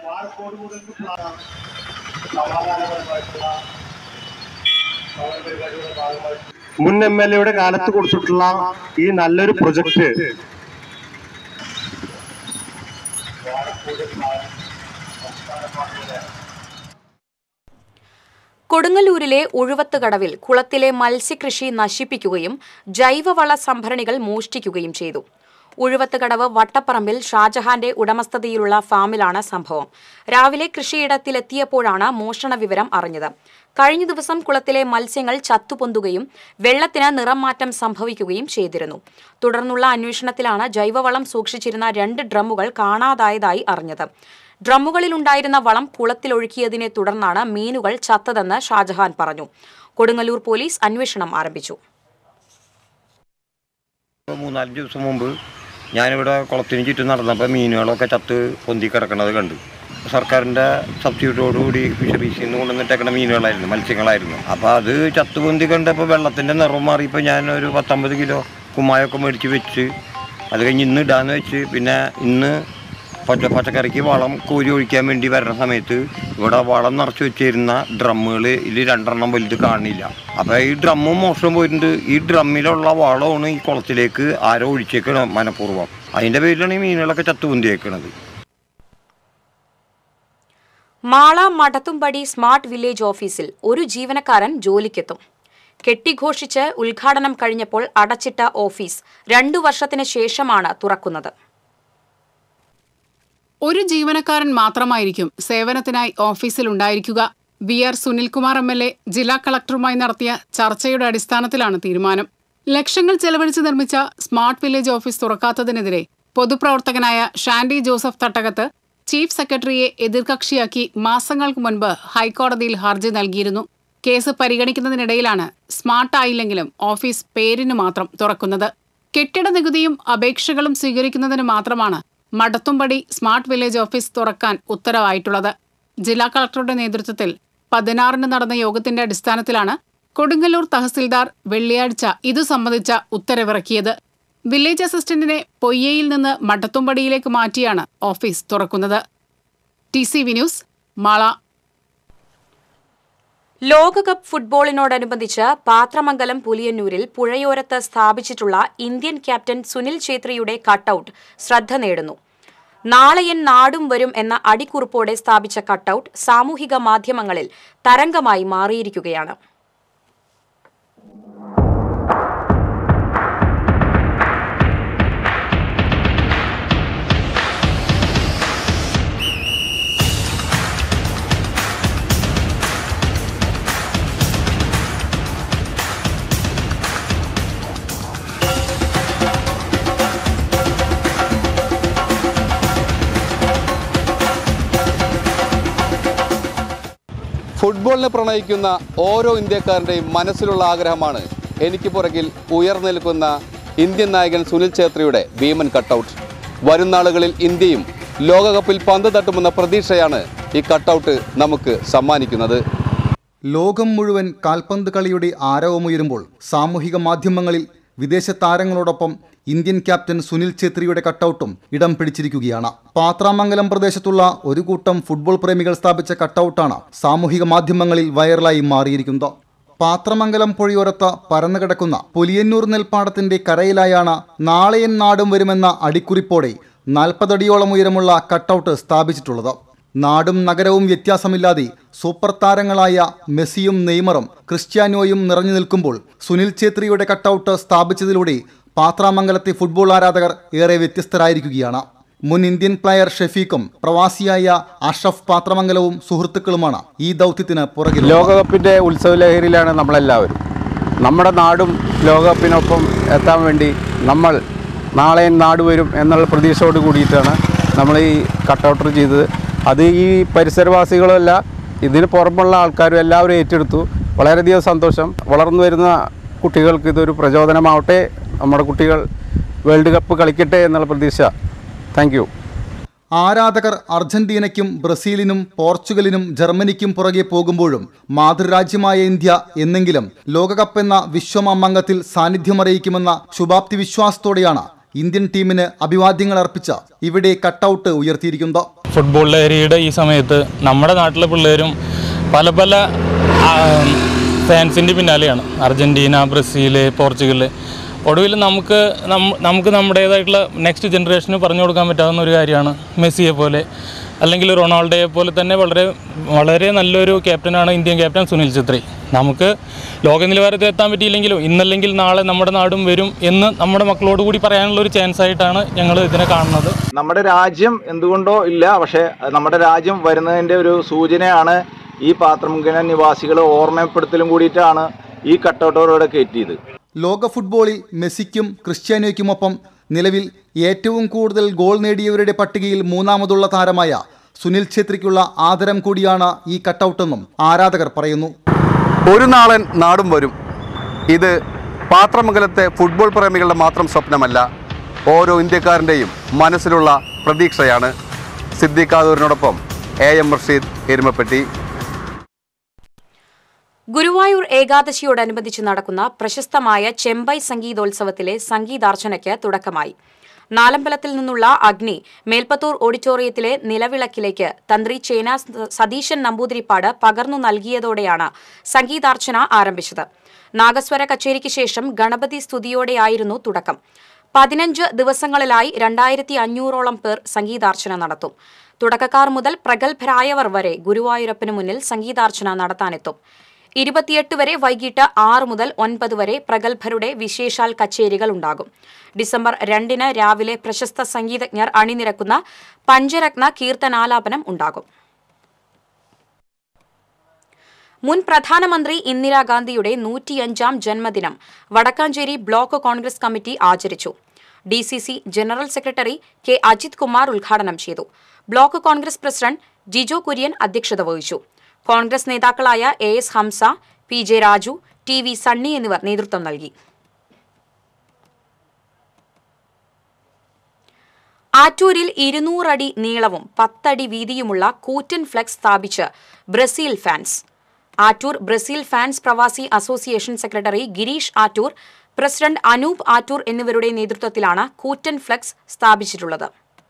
[SPEAKER 8] മുൻ എം എൽ എയുടെ കാലത്ത് കൊടുത്തിട്ടുള്ള ഈ നല്ലൊരു പ്രൊജക്ട്
[SPEAKER 1] കൊടുങ്ങല്ലൂരിലെ ഉഴുവത്തുകടവിൽ കുളത്തിലെ മത്സ്യകൃഷി നശിപ്പിക്കുകയും ജൈവവള സംഭരണികൾ മോഷ്ടിക്കുകയും ചെയ്തു ഉഴുവത്തുകടവ് വട്ടപ്പറമ്പിൽ ഷാജഹാന്റെ ഉടമസ്ഥതയിലുള്ള ഫാമിലാണ് സംഭവം രാവിലെ കൃഷിയിടത്തിലെത്തിയപ്പോഴാണ് മോഷണ വിവരം അറിഞ്ഞത് കഴിഞ്ഞ ദിവസം കുളത്തിലെ മത്സ്യങ്ങൾ ചത്തുപൊന്തുകയും വെള്ളത്തിന് നിറം മാറ്റം സംഭവിക്കുകയും ചെയ്തിരുന്നു തുടർന്നുള്ള അന്വേഷണത്തിലാണ് ജൈവവളം സൂക്ഷിച്ചിരുന്ന രണ്ട് ഡ്രമ്മുകൾ കാണാതായതായി അറിഞ്ഞത് ഡ്രമ്മുകളിലുണ്ടായിരുന്ന വളം കുളത്തിലൊഴുക്കിയതിനെ തുടർന്നാണ് മീനുകൾ ചത്തതെന്ന് ഷാജഹാൻ പറഞ്ഞു കൊടുങ്ങല്ലൂർ പോലീസ് അന്വേഷണം ആരംഭിച്ചു
[SPEAKER 9] ഇപ്പോൾ മൂന്നാല് ദിവസം മുമ്പ് ഞാനിവിടെ കുളത്തിന് ചുറ്റും നടന്നപ്പോൾ മീനുകളൊക്കെ ചത്ത് പൊന്തി കിടക്കുന്നത് കണ്ടു സർക്കാരിൻ്റെ സബ്സിഡിയോടുകൂടി ഫിഷറീസിൽ നിന്ന് കൊണ്ടുവന്നിട്ടേക്കുന്ന മീനുകളായിരുന്നു മത്സ്യങ്ങളായിരുന്നു അപ്പോൾ അത് ചത്ത് പൊന്തി കണ്ടപ്പോൾ വെള്ളത്തിൻ്റെ നിറം മാറിയപ്പോൾ ഞാൻ ഒരു പത്തൊമ്പത് കിലോ കുമ്മായൊക്കെ മേടിച്ച് വെച്ച് അത് കഴിഞ്ഞ് ഇന്ന് ഇടാന്ന് വെച്ച് പിന്നെ ഇന്ന് പച്ച പച്ചക്കറിക്ക് വളം കോരി ഒഴിക്കാൻ വേണ്ടി വരുന്ന സമയത്ത് ഇവിടെ വളം നിറച്ച് വെച്ചിരുന്ന ഡ്രമ്മുകൾ ഇതിൽ രണ്ടെണ്ണം വലുത് കാണില്ല അപ്പോൾ ഈ ഡ്രമ്മും മോഷണം പോയിട്ടുണ്ട് ഈ ഡ്രമ്മിലുള്ള വളമാണ് ഈ കുളത്തിലേക്ക് ആരോ ഒഴിച്ചേക്കണം മനഃപൂർവ്വം അതിൻ്റെ പേരിലാണ് ഈ മീനുകളൊക്കെ ചത്തുപൊന്തിയേക്കണത്
[SPEAKER 1] മാള മടത്തുംപടി സ്മാർട്ട് വില്ലേജ് ഓഫീസിൽ ഒരു ജീവനക്കാരൻ ജോലിക്കെത്തും കെട്ടിഘോഷിച്ച് ഉദ്ഘാടനം കഴിഞ്ഞപ്പോൾ അടച്ചിട്ട ഓഫീസ് രണ്ടു വർഷത്തിന് ശേഷമാണ് തുറക്കുന്നത്
[SPEAKER 5] ഒരു ജീവനക്കാരൻ മാത്രമായിരിക്കും സേവനത്തിനായി ഓഫീസിൽ ഉണ്ടായിരിക്കുക V R Sunilkumar M L A ജില്ലാ കളക്ടറുമായി നടത്തിയ ചർച്ചയുടെ അടിസ്ഥാനത്തിലാണ് തീരുമാനം ലക്ഷങ്ങൾ ചെലവഴിച്ച് നിർമ്മിച്ച സ്മാർട്ട് വില്ലേജ് ഓഫീസ് തുറക്കാത്തതിനെതിരെ പൊതുപ്രവർത്തകനായ ഷാൻഡി ജോസഫ് തട്ടകത്ത് ചീഫ് സെക്രട്ടറിയെ എതിർകക്ഷിയാക്കി മാസങ്ങൾക്ക് മുൻപ് ഹൈക്കോടതിയിൽ ഹർജി നൽകിയിരുന്നു കേസ് പരിഗണിക്കുന്നതിനിടയിലാണ് സ്മാർട്ട് ആയില്ലെങ്കിലും ഓഫീസ് പേരിന് മാത്രം തുറക്കുന്നത് കെട്ടിട നികുതിയും അപേക്ഷകളും സ്വീകരിക്കുന്നതിന് മാത്രമാണ് മടത്തുംപടി സ്മാർട്ട് വില്ലേജ് ഓഫീസ് തുറക്കാൻ ഉത്തരവായിട്ടുള്ളത് ജില്ലാ കളക്ടറുടെ നേതൃത്വത്തിൽ പതിനാറിന് നടന്ന യോഗത്തിന്റെ അടിസ്ഥാനത്തിലാണ് കൊടുങ്ങല്ലൂർ തഹസിൽദാർ വെള്ളിയാഴ്ച ഇതു സംബന്ധിച്ച ഉത്തരവിറക്കിയത് വില്ലേജ് അസിസ്റ്റന്റിനെ പൊയ്യയിൽ നിന്ന് മടത്തുംപടിയിലേക്ക് മാറ്റിയാണ് ഓഫീസ് തുറക്കുന്നത് T C V news Mala
[SPEAKER 1] ലോകകപ്പ് ഫുട്ബോളിനോടനുബന്ധിച്ച് പാത്രമംഗലം പുലിയന്നൂരിൽ പുഴയോരത്ത് സ്ഥാപിച്ചിട്ടുള്ള ഇന്ത്യൻ ക്യാപ്റ്റൻ സുനിൽ ഛേത്രിയുടെ കട്ടൌട്ട് ശ്രദ്ധ നേടുന്നു നാളെയൻ നാടും വരും എന്ന അടിക്കുറിപ്പോടെ സ്ഥാപിച്ച കട്ടൌട്ട് സാമൂഹിക മാധ്യമങ്ങളിൽ തരംഗമായി മാറിയിരിക്കുകയാണ്
[SPEAKER 10] ഫുട്ബോളിനെ പ്രണയിക്കുന്ന ഓരോ ഇന്ത്യക്കാരൻ്റെയും മനസ്സിലുള്ള ആഗ്രഹമാണ് എനിക്ക് പുറകിൽ ഉയർന്നിൽക്കുന്ന ഇന്ത്യൻ നായകൻ സുനിൽ ഛേത്രിയുടെ ഭീമൻ കട്ടൗട്ട് വരും നാളുകളിൽ ഇന്ത്യയും ലോകകപ്പിൽ പന്ത് തട്ടുമെന്ന പ്രതീക്ഷയാണ് ഈ കട്ടൗട്ട് നമുക്ക് സമ്മാനിക്കുന്നത്
[SPEAKER 11] ലോകം മുഴുവൻ കാൽപന്ത് കളിയുടെ ആരവമുയരുമ്പോൾ സാമൂഹിക മാധ്യമങ്ങളിൽ വിദേശ താരങ്ങളോടൊപ്പം ഇന്ത്യൻ ക്യാപ്റ്റൻ സുനിൽ ഛേത്രിയുടെ കട്ടൗട്ടും ഇടം പിടിച്ചിരിക്കുകയാണ് പാത്രാമംഗലം പ്രദേശത്തുള്ള ഒരു കൂട്ടം ഫുട്ബോൾ പ്രേമികൾ സ്ഥാപിച്ച കട്ടൗട്ടാണ് സാമൂഹിക മാധ്യമങ്ങളിൽ വൈറലായി മാറിയിരിക്കുന്നത് പാത്രമംഗലം പുഴയോരത്ത് പരന്നു കിടക്കുന്ന പുലിയന്നൂർ നെൽപ്പാടത്തിന്റെ കരയിലായാണ് നാളെയൻ നാടും വരുമെന്ന അടിക്കുറിപ്പോടെ നാൽപ്പതടിയോളം ഉയരമുള്ള കട്ടൗട്ട് സ്ഥാപിച്ചിട്ടുള്ളത് നാടും നഗരവും വ്യത്യാസമില്ലാതെ സൂപ്പർ താരങ്ങളായ മെസ്സിയും നെയ്മറും ക്രിസ്ത്യാനോയും നിറഞ്ഞു നിൽക്കുമ്പോൾ സുനിൽ ഛേത്രിയുടെ കട്ടൗട്ട് സ്ഥാപിച്ചതിലൂടെ പാത്രാമംഗലത്തെ ഫുട്ബോൾ ആരാധകർ ഏറെ വ്യത്യസ്തരായിരിക്കുകയാണ് മുൻ ഇന്ത്യൻ പ്ലെയർ ഷെഫീഖും പ്രവാസിയായ അഷ്റഫ് പാത്രമംഗലവും സുഹൃത്തുക്കളുമാണ് ഈ ദൗത്യത്തിന് പുറകിൽ
[SPEAKER 10] ലോകകപ്പിൻ്റെ ഉത്സവലഹരിയിലാണ് നമ്മളെല്ലാവരും നമ്മുടെ നാടും ലോകകപ്പിനൊപ്പം എത്താൻ വേണ്ടി നമ്മൾ നാളെ നാട് വരും എന്നുള്ള പ്രതീക്ഷയോട് കൂടിയിട്ടാണ് നമ്മൾ ഈ കട്ടൗട്ടർ ചെയ്തത് അത് ഈ പരിസരവാസികളല്ല ഇതിന് പുറമുള്ള ആൾക്കാരും എല്ലാവരും ഏറ്റെടുത്തു വളരെയധികം സന്തോഷം വളർന്നു വരുന്ന കുട്ടികൾക്ക് ഇതൊരു പ്രചോദനമാവട്ടെ നമ്മുടെ കുട്ടികൾ വേൾഡ് കപ്പ് കളിക്കട്ടെ എന്നുള്ള പ്രതീക്ഷ താങ്ക് യു
[SPEAKER 11] ആരാധകർ അർജന്റീനയ്ക്കും ബ്രസീലിനും പോർച്ചുഗലിനും ജർമ്മനിക്കും പുറകെ പോകുമ്പോഴും മാതൃരാജ്യമായ ഇന്ത്യ എന്നെങ്കിലും ലോകകപ്പ് എന്ന വിശ്വമാമംഗത്തിൽ സാന്നിധ്യമറിയിക്കുമെന്ന ശുഭാപ്തി വിശ്വാസത്തോടെയാണ് ഇന്ത്യൻ ടീമിന് അഭിവാദ്യങ്ങൾ അർപ്പിച്ച ഇവിടെ കട്ടൗട്ട് ഉയർത്തിയിരിക്കുന്നത്
[SPEAKER 12] ഫുട്ബോൾ ലഹരിയുടെ ഈ സമയത്ത് നമ്മുടെ നാട്ടിലെ പിള്ളേരും പല പല ഫാൻസിൻ്റെ പിന്നാലെയാണ് അർജൻറ്റീന ബ്രസീൽ പോർച്ചുഗൽ ഒടുവിൽ നമുക്ക് നമ്മ- നമുക്ക് നമ്മുടേതായിട്ടുള്ള നെക്സ്റ്റ് ജനറേഷന് പറഞ്ഞു കൊടുക്കാൻ പറ്റാവുന്ന ഒരു കാര്യമാണ് മെസ്സിയെ പോലെ അല്ലെങ്കിൽ റൊണാൾഡോയെ പോലെ തന്നെ വളരെ വളരെ നല്ലൊരു ക്യാപ്റ്റനാണ് ഇന്ത്യൻ ക്യാപ്റ്റൻ സുനിൽ ഛത്രി നമുക്ക് ലോക നിലവാരത്തിൽ എത്താൻ പറ്റിയില്ലെങ്കിലും ഇന്നല്ലെങ്കിൽ നാളെ നമ്മുടെ നാടും വരും എന്ന് നമ്മുടെ മക്കളോട് കൂടി പറയാനുള്ള ഒരു ചാൻസ് ആയിട്ടാണ് ഞങ്ങൾ ഇതിനെ കാണുന്നത്
[SPEAKER 13] നമ്മുടെ രാജ്യം എന്തുകൊണ്ടോ ഇല്ല പക്ഷേ നമ്മുടെ രാജ്യം വരുന്നതിൻ്റെ ഒരു സൂചനയാണ് ഈ പാത്രമുഖന നിവാസികൾ ഓർമ്മപ്പെടുത്തലും കൂടിയിട്ടാണ് ഈ കട്ടൗട്ടോടെ കയറ്റിയത്
[SPEAKER 11] ലോക ഫുട്ബോളിൽ മെസ്സിക്കും ക്രിസ്ത്യാനോയ്ക്കുമൊപ്പം നിലവിൽ ഏറ്റവും കൂടുതൽ ഗോൾ നേടിയവരുടെ പട്ടികയിൽ മൂന്നാമതുള്ള താരമായ സുനിൽ ഛേത്രിക്കുള്ള ആദരം കൂടിയാണ് ഈ കട്ടൗട്ടെന്നും ആരാധകർ പറയുന്നു
[SPEAKER 10] ഒരു നാളൻ നാടും വരും ഇത് പാത്രമംഗലത്തെ ഫുട്ബോൾ പ്രേമികളുടെ മാത്രം സ്വപ്നമല്ല ഓരോ ഇന്ത്യക്കാരൻ്റെയും മനസ്സിലുള്ള പ്രതീക്ഷയാണ് സിദ്ദിഖ് കാദൂരിനോടൊപ്പം എ എം റഷീദ് എരുമപ്പെട്ടി
[SPEAKER 1] ഗുരുവായൂർ ഏകാദശിയോടനുബന്ധിച്ച് നടക്കുന്ന പ്രശസ്തമായ ചെമ്പൈ സംഗീതോത്സവത്തിലെ സംഗീതാർച്ചനയ്ക്ക് തുടക്കമായി നാലമ്പലത്തിൽ നിന്നുള്ള അഗ്നി മേൽപ്പത്തൂർ ഓഡിറ്റോറിയത്തിലെ നിലവിളക്കിലേക്ക് തന്ത്രി ചേന സതീശൻ നമ്പൂതിരിപ്പാട് പകർന്നു നൽകിയതോടെയാണ് സംഗീതാർച്ചന ആരംഭിച്ചത് നാഗസ്വര കച്ചേരിക്ക് ശേഷം ഗണപതി സ്തുതിയോടെയായിരുന്നു തുടക്കം പതിനഞ്ച് ദിവസങ്ങളിലായി രണ്ടായിരത്തി അഞ്ഞൂറോളം പേർ സംഗീതാർച്ചന നടത്തും തുടക്കക്കാർ മുതൽ പ്രഗത്ഭരായവർ വരെ ഗുരുവായൂരപ്പന് മുന്നിൽ സംഗീതാർച്ചന നടത്താനെത്തും ഇരുപത്തിയെട്ട് വരെ വൈകിട്ട് ആറ് മുതൽ ഒൻപത് വരെ പ്രഗത്ഭരുടെ വിശേഷാൽ കച്ചേരികൾ ഉണ്ടാകും ഡിസംബർ രണ്ടിന് രാവിലെ പ്രശസ്ത സംഗീതജ്ഞർ അണിനിരക്കുന്ന പഞ്ചരത്ന കീർത്തനാലാപനം ഉണ്ടാകും മുൻ പ്രധാനമന്ത്രി ഇന്ദിരാഗാന്ധിയുടെ നൂറ്റിയഞ്ചാം ജന്മദിനം വടക്കാഞ്ചേരി ബ്ലോക്ക് കോൺഗ്രസ് കമ്മിറ്റി ആചരിച്ചു D C C general secretary K Ajith Kumar ഉദ്ഘാടനം ചെയ്തു ബ്ലോക്ക് കോൺഗ്രസ് പ്രസിഡന്റ് ജിജോ കുര്യൻ അധ്യക്ഷത വഹിച്ചു കോൺഗ്രസ് നേതാക്കളായ A S Hamsa P J Raju T V Sunny എന്നിവർ നേതൃത്വം നൽകി ആറ്റൂരിൽ ഇരുന്നൂറടി നീളവും പത്തടി വീതിയുമുള്ള കൂറ്റൻ ഫ്ലെക്സ് സ്ഥാപിച്ച് Brazil fans Attoor Brazil fans പ്രവാസി association secretary Gireesh Attoor president Anoop Attoor എന്നിവരുടെ നേതൃത്വത്തിലാണ് കൂറ്റൻ ഫ്ലെക്സ് സ്ഥാപിച്ചിട്ടുള്ളത്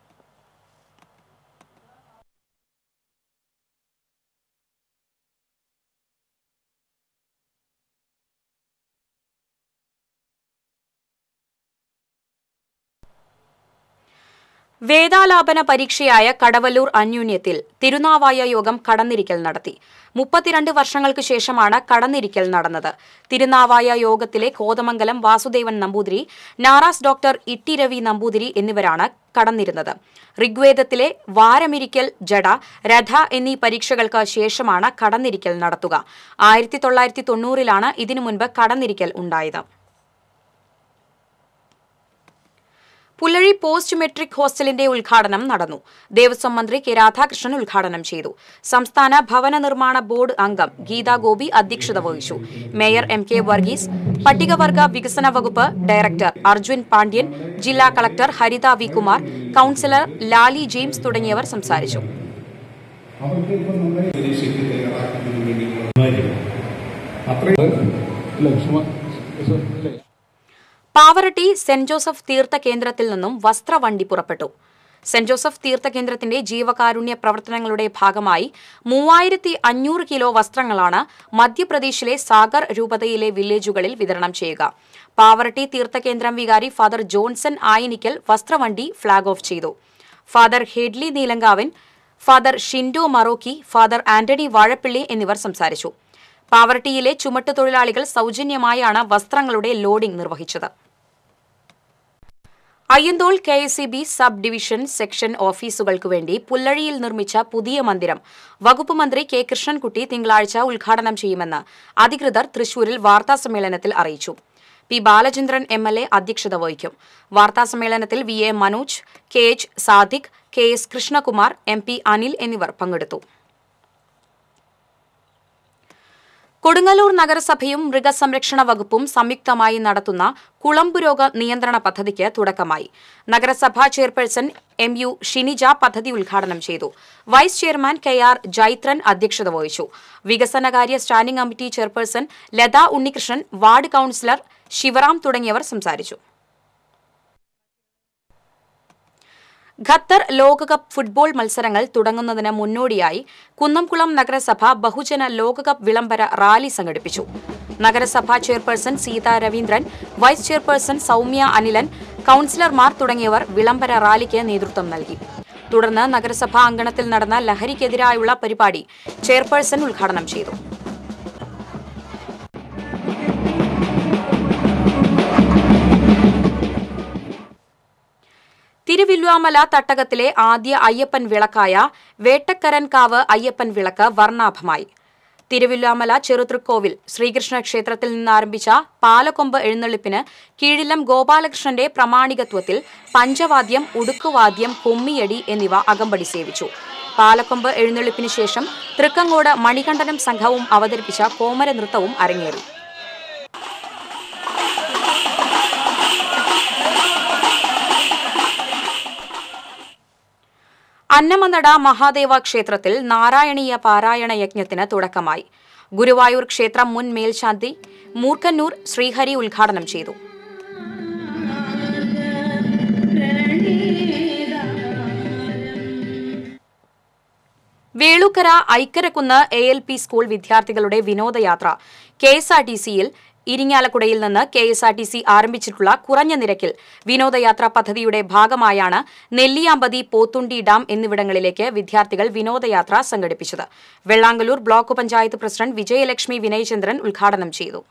[SPEAKER 1] വേദാലാപന പരീക്ഷയായ കടവല്ലൂർ അന്യൂന്യത്തിൽ തിരുനാവായ യോഗം കടന്നിരിക്കൽ നടത്തി മുപ്പത്തിരണ്ട് വർഷങ്ങൾക്ക് ശേഷമാണ് കടന്നിരിക്കൽ നടന്നത് തിരുനാവായ യോഗത്തിലെ കോതമംഗലം വാസുദേവൻ നമ്പൂതിരി നാറാസ് ഡോക്ടർ ഇട്ടി രവി നമ്പൂതിരി എന്നിവരാണ് കടന്നിരുന്നത് ഋഗ്വേദത്തിലെ വാരമിരിക്കൽ ജഡ രഥ എന്നീ പരീക്ഷകൾക്ക് ശേഷമാണ് കടന്നിരിക്കൽ നടത്തുക ആയിരത്തി തൊള്ളായിരത്തി തൊണ്ണൂറിലാണ് ഇതിനു മുൻപ് കടന്നിരിക്കൽ ഉണ്ടായത് പുല്ലഴി പോസ്റ്റ് മെട്രിക് ഹോസ്റ്റലിന്റെ ഉദ്ഘാടനം നടന്നു ദേവസ്വം മന്ത്രി കെ രാധാകൃഷ്ണൻ ഉദ്ഘാടനം ചെയ്തു സംസ്ഥാന ഭവന നിർമ്മാണ ബോർഡ് അംഗം ഗീതാ ഗോപി അധ്യക്ഷത വഹിച്ചു മേയർ എം കെ വർഗീസ് പട്ടികവർഗ വികസന വകുപ്പ് ഡയറക്ടർ അർജുൻ പാണ്ഡ്യൻ ജില്ലാ collector Haritha V Kumar councillor Lali James തുടങ്ങിയവർ സംസാരിച്ചു പാവറട്ടി സെന്റ് ജോസഫ് തീർത്ഥ കേന്ദ്രത്തിൽ നിന്നും വസ്ത്രവണ്ടി പുറപ്പെട്ടു സെന്റ് ജോസഫ് തീർത്ഥ കേന്ദ്രത്തിന്റെ ജീവകാരുണ്യ പ്രവർത്തനങ്ങളുടെ ഭാഗമായി മൂവായിരത്തി അഞ്ഞൂറ് കിലോ വസ്ത്രങ്ങളാണ് മധ്യപ്രദേശിലെ സാഗർ രൂപതയിലെ വില്ലേജുകളിൽ വിതരണം ചെയ്യുക പാവറട്ടി തീർത്ഥകേന്ദ്രം വികാരി ഫാദർ ജോൺസൺ ആയിനിക്കൽ വസ്ത്രവണ്ടി ഫ്ളാഗ് ഓഫ് ചെയ്തു father Hedley Neelankavan father Shindo Marokki father Antony Vazhappilly എന്നിവർ സംസാരിച്ചു പാവറട്ടിയിലെ ചുമട്ടുതൊഴിലാളികൾ സൗജന്യമായാണ് വസ്ത്രങ്ങളുടെ ലോഡിംഗ് നിർവഹിച്ചത് Ayyanthole K S B sub division section ഓഫീസുകൾക്കു വേണ്ടി പുല്ലഴിയിൽ നിർമ്മിച്ച പുതിയ മന്ദിരം വകുപ്പ് മന്ത്രി കെ കൃഷ്ണൻകുട്ടി തിങ്കളാഴ്ച ഉദ്ഘാടനം ചെയ്യുമെന്ന് അധികൃതർ തൃശൂരിൽ വാർത്താസമ്മേളനത്തിൽ അറിയിച്ചു P Balachandran M L A അധ്യക്ഷത വഹിക്കും വാർത്താസമ്മേളനത്തിൽ V A Manoj K H Sadiq K S Krishnakumar M P Anil എന്നിവർ പങ്കെടുത്തു കൊടുങ്ങല്ലൂർ നഗരസഭയും മൃഗസംരക്ഷണ വകുപ്പും സംയുക്തമായി നടത്തുന്ന കുളമ്പ് രോഗ നിയന്ത്രണ പദ്ധതിക്ക് തുടക്കമായി നഗരസഭാ ചെയർപേഴ്സൺ എം യു ഷിനിജ പദ്ധതി ഉദ്ഘാടനം ചെയ്തു vice chairman K R Jaithran അധ്യക്ഷത വഹിച്ചു വികസനകാര്യ standing committee chairperson Latha Unnikrishnan ward councillor Sivaram തുടങ്ങിയവർ സംസാരിച്ചു ഖത്തർ ലോകകപ്പ് ഫുട്ബോൾ മത്സരങ്ങൾ തുടങ്ങുന്നതിന് മുന്നോടിയായി കുന്നംകുളം നഗരസഭ ബഹുജന ലോകകപ്പ് വിളംബര റാലി സംഘടിപ്പിച്ചു നഗരസഭാ chairperson Seetha Raveendran vice chairperson Soumya Anilan കൌൺസിലർമാർ തുടങ്ങിയവർ വിളംബര റാലിക്ക് നേതൃത്വം നൽകി തുടർന്ന് നഗരസഭാ അങ്കണത്തിൽ നടന്ന ലഹരിക്കെതിരായുള്ള പരിപാടി ചെയർപേഴ്സൺ ഉദ്ഘാടനം ചെയ്തു തിരുവില്വാമല തട്ടകത്തിലെ ആദ്യ അയ്യപ്പൻ വിളക്കായ വേട്ടക്കരൻകാവ് അയ്യപ്പൻ വിളക്ക് വർണ്ണാഭമായി തിരുവില്വാമല ചെറുതൃക്കോവിൽ ശ്രീകൃഷ്ണ ക്ഷേത്രത്തിൽ നിന്ന് ആരംഭിച്ച പാലക്കൊമ്പ് എഴുന്നള്ളിപ്പിന് കീഴിലം ഗോപാലകൃഷ്ണന്റെ പ്രമാണികത്വത്തിൽ പഞ്ചവാദ്യം ഉടുക്കുവാദ്യം കൊമ്മിയടി എന്നിവ അകമ്പടി സേവിച്ചു പാലക്കൊമ്പ് എഴുന്നള്ളിപ്പിന് ശേഷം തൃക്കങ്ങോട് മണികണ്ഠനം സംഘവും അവതരിപ്പിച്ച കോമര നൃത്തവും അരങ്ങേറി അന്നമനട മഹാദേവ ക്ഷേത്രത്തിൽ നാരായണീയ പാരായണ യജ്ഞത്തിന് തുടക്കമായി ഗുരുവായൂർ ക്ഷേത്രം മുൻ മേൽശാന്തി മൂർക്കന്നൂർ ശ്രീഹരി ഉദ്ഘാടനം ചെയ്തു Velookkara Aikkarakunnu A L P school വിദ്യാർത്ഥികളുടെ വിനോദയാത്ര കെ എസ് ആർ ടി സിയിൽ ഇരിങ്ങാലക്കുടയിൽ നിന്ന് K S R T C ആരംഭിച്ചിട്ടുള്ള കുറഞ്ഞ നിരക്കിൽ വിനോദയാത്രാ പദ്ധതിയുടെ ഭാഗമായാണ് നെല്ലിയാമ്പതി പോത്തുണ്ടി ഡാം എന്നിവിടങ്ങളിലേക്ക് വിദ്യാർത്ഥികൾ വിനോദയാത്ര സംഘടിപ്പിച്ചത് വെള്ളാങ്കല്ലൂർ ബ്ലോക്ക് പഞ്ചായത്ത് പ്രസിഡന്റ് വിജയലക്ഷ്മി വിനയചന്ദ്രൻ ഉദ്ഘാടനം ചെയ്തു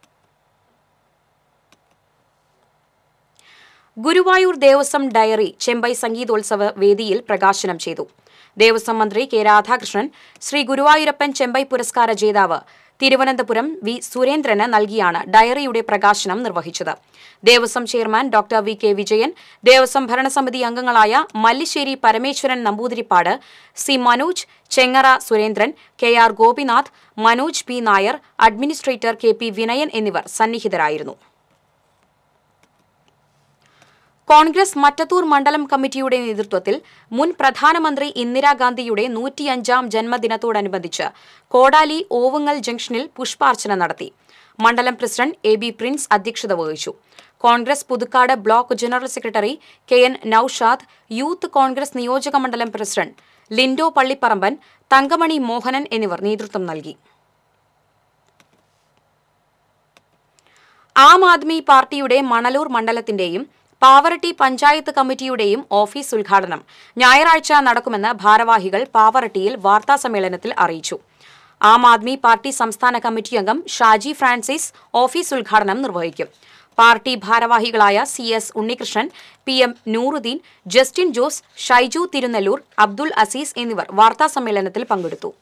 [SPEAKER 1] ഗുരുവായൂർ ദേവസ്വം ഡയറി ചെമ്പൈ സംഗീതോത്സവ വേദിയിൽ പ്രകാശനം ചെയ്തു ദേവസ്വം മന്ത്രി കെ രാധാകൃഷ്ണൻ ശ്രീ ഗുരുവായൂരപ്പൻ ചെമ്പൈ പുരസ്കാര ജേതാവ് തിരുവനന്തപുരം വി സുരേന്ദ്രന് നൽകിയാണ് ഡയറിയുടെ പ്രകാശനം നിർവഹിച്ചത് Devaswom chairman doctor V K Vijayan Devaswom ഭരണസമിതി അംഗങ്ങളായ Mallissery Parameswaran Namboothiripad C Manoj Chengara Surendran K R Gopinath Manoj P Nair administrator K P Vinayan എന്നിവർ സന്നിഹിതരായിരുന്നു കോൺഗ്രസ് മറ്റത്തൂർ മണ്ഡലം കമ്മിറ്റിയുടെ നേതൃത്വത്തിൽ മുൻ പ്രധാനമന്ത്രി ഇന്ദിരാഗാന്ധിയുടെ നൂറ്റിയഞ്ചാം ജന്മദിനത്തോടനുബന്ധിച്ച് കോടാലി ഓവുങ്ങൽ ജംഗ്ഷനിൽ പുഷ്പാർച്ചന നടത്തി മണ്ഡലം പ്രസിഡന്റ് എ ബി പ്രിൻസ് അധ്യക്ഷത വഹിച്ചു Congress Puthukkad block general secretary K N Noushad youth Congress നിയോജക മണ്ഡലം പ്രസിഡന്റ് ലിൻഡോ പള്ളിപ്പറമ്പൻ തങ്കമണി മോഹനൻ എന്നിവർ നേതൃത്വം നൽകി ആം ആദ്മി പാർട്ടിയുടെ മണലൂർ മണ്ഡലത്തിന്റെയും പാവറട്ടി പഞ്ചായത്ത് കമ്മിറ്റിയുടെയും ഓഫീസ് ഉദ്ഘാടനം ഞായറാഴ്ച നടക്കുമെന്ന് ഭാരവാഹികൾ പാവറട്ടിയിൽ വാർത്താസമ്മേളനത്തിൽ അറിയിച്ചു ആം ആദ്മി പാർട്ടി സംസ്ഥാന കമ്മിറ്റി അംഗം ഷാജി ഫ്രാൻസിസ് ഓഫീസ് ഉദ്ഘാടനം നിർവഹിക്കും പാർട്ടി ഭാരവാഹികളായ C S Unnikrishnan P M Nooruddin Justin Jose Shaiju Thirunellur Abdul Azeez എന്നിവർ വാർത്താസമ്മേളനത്തിൽ പങ്കെടുത്തു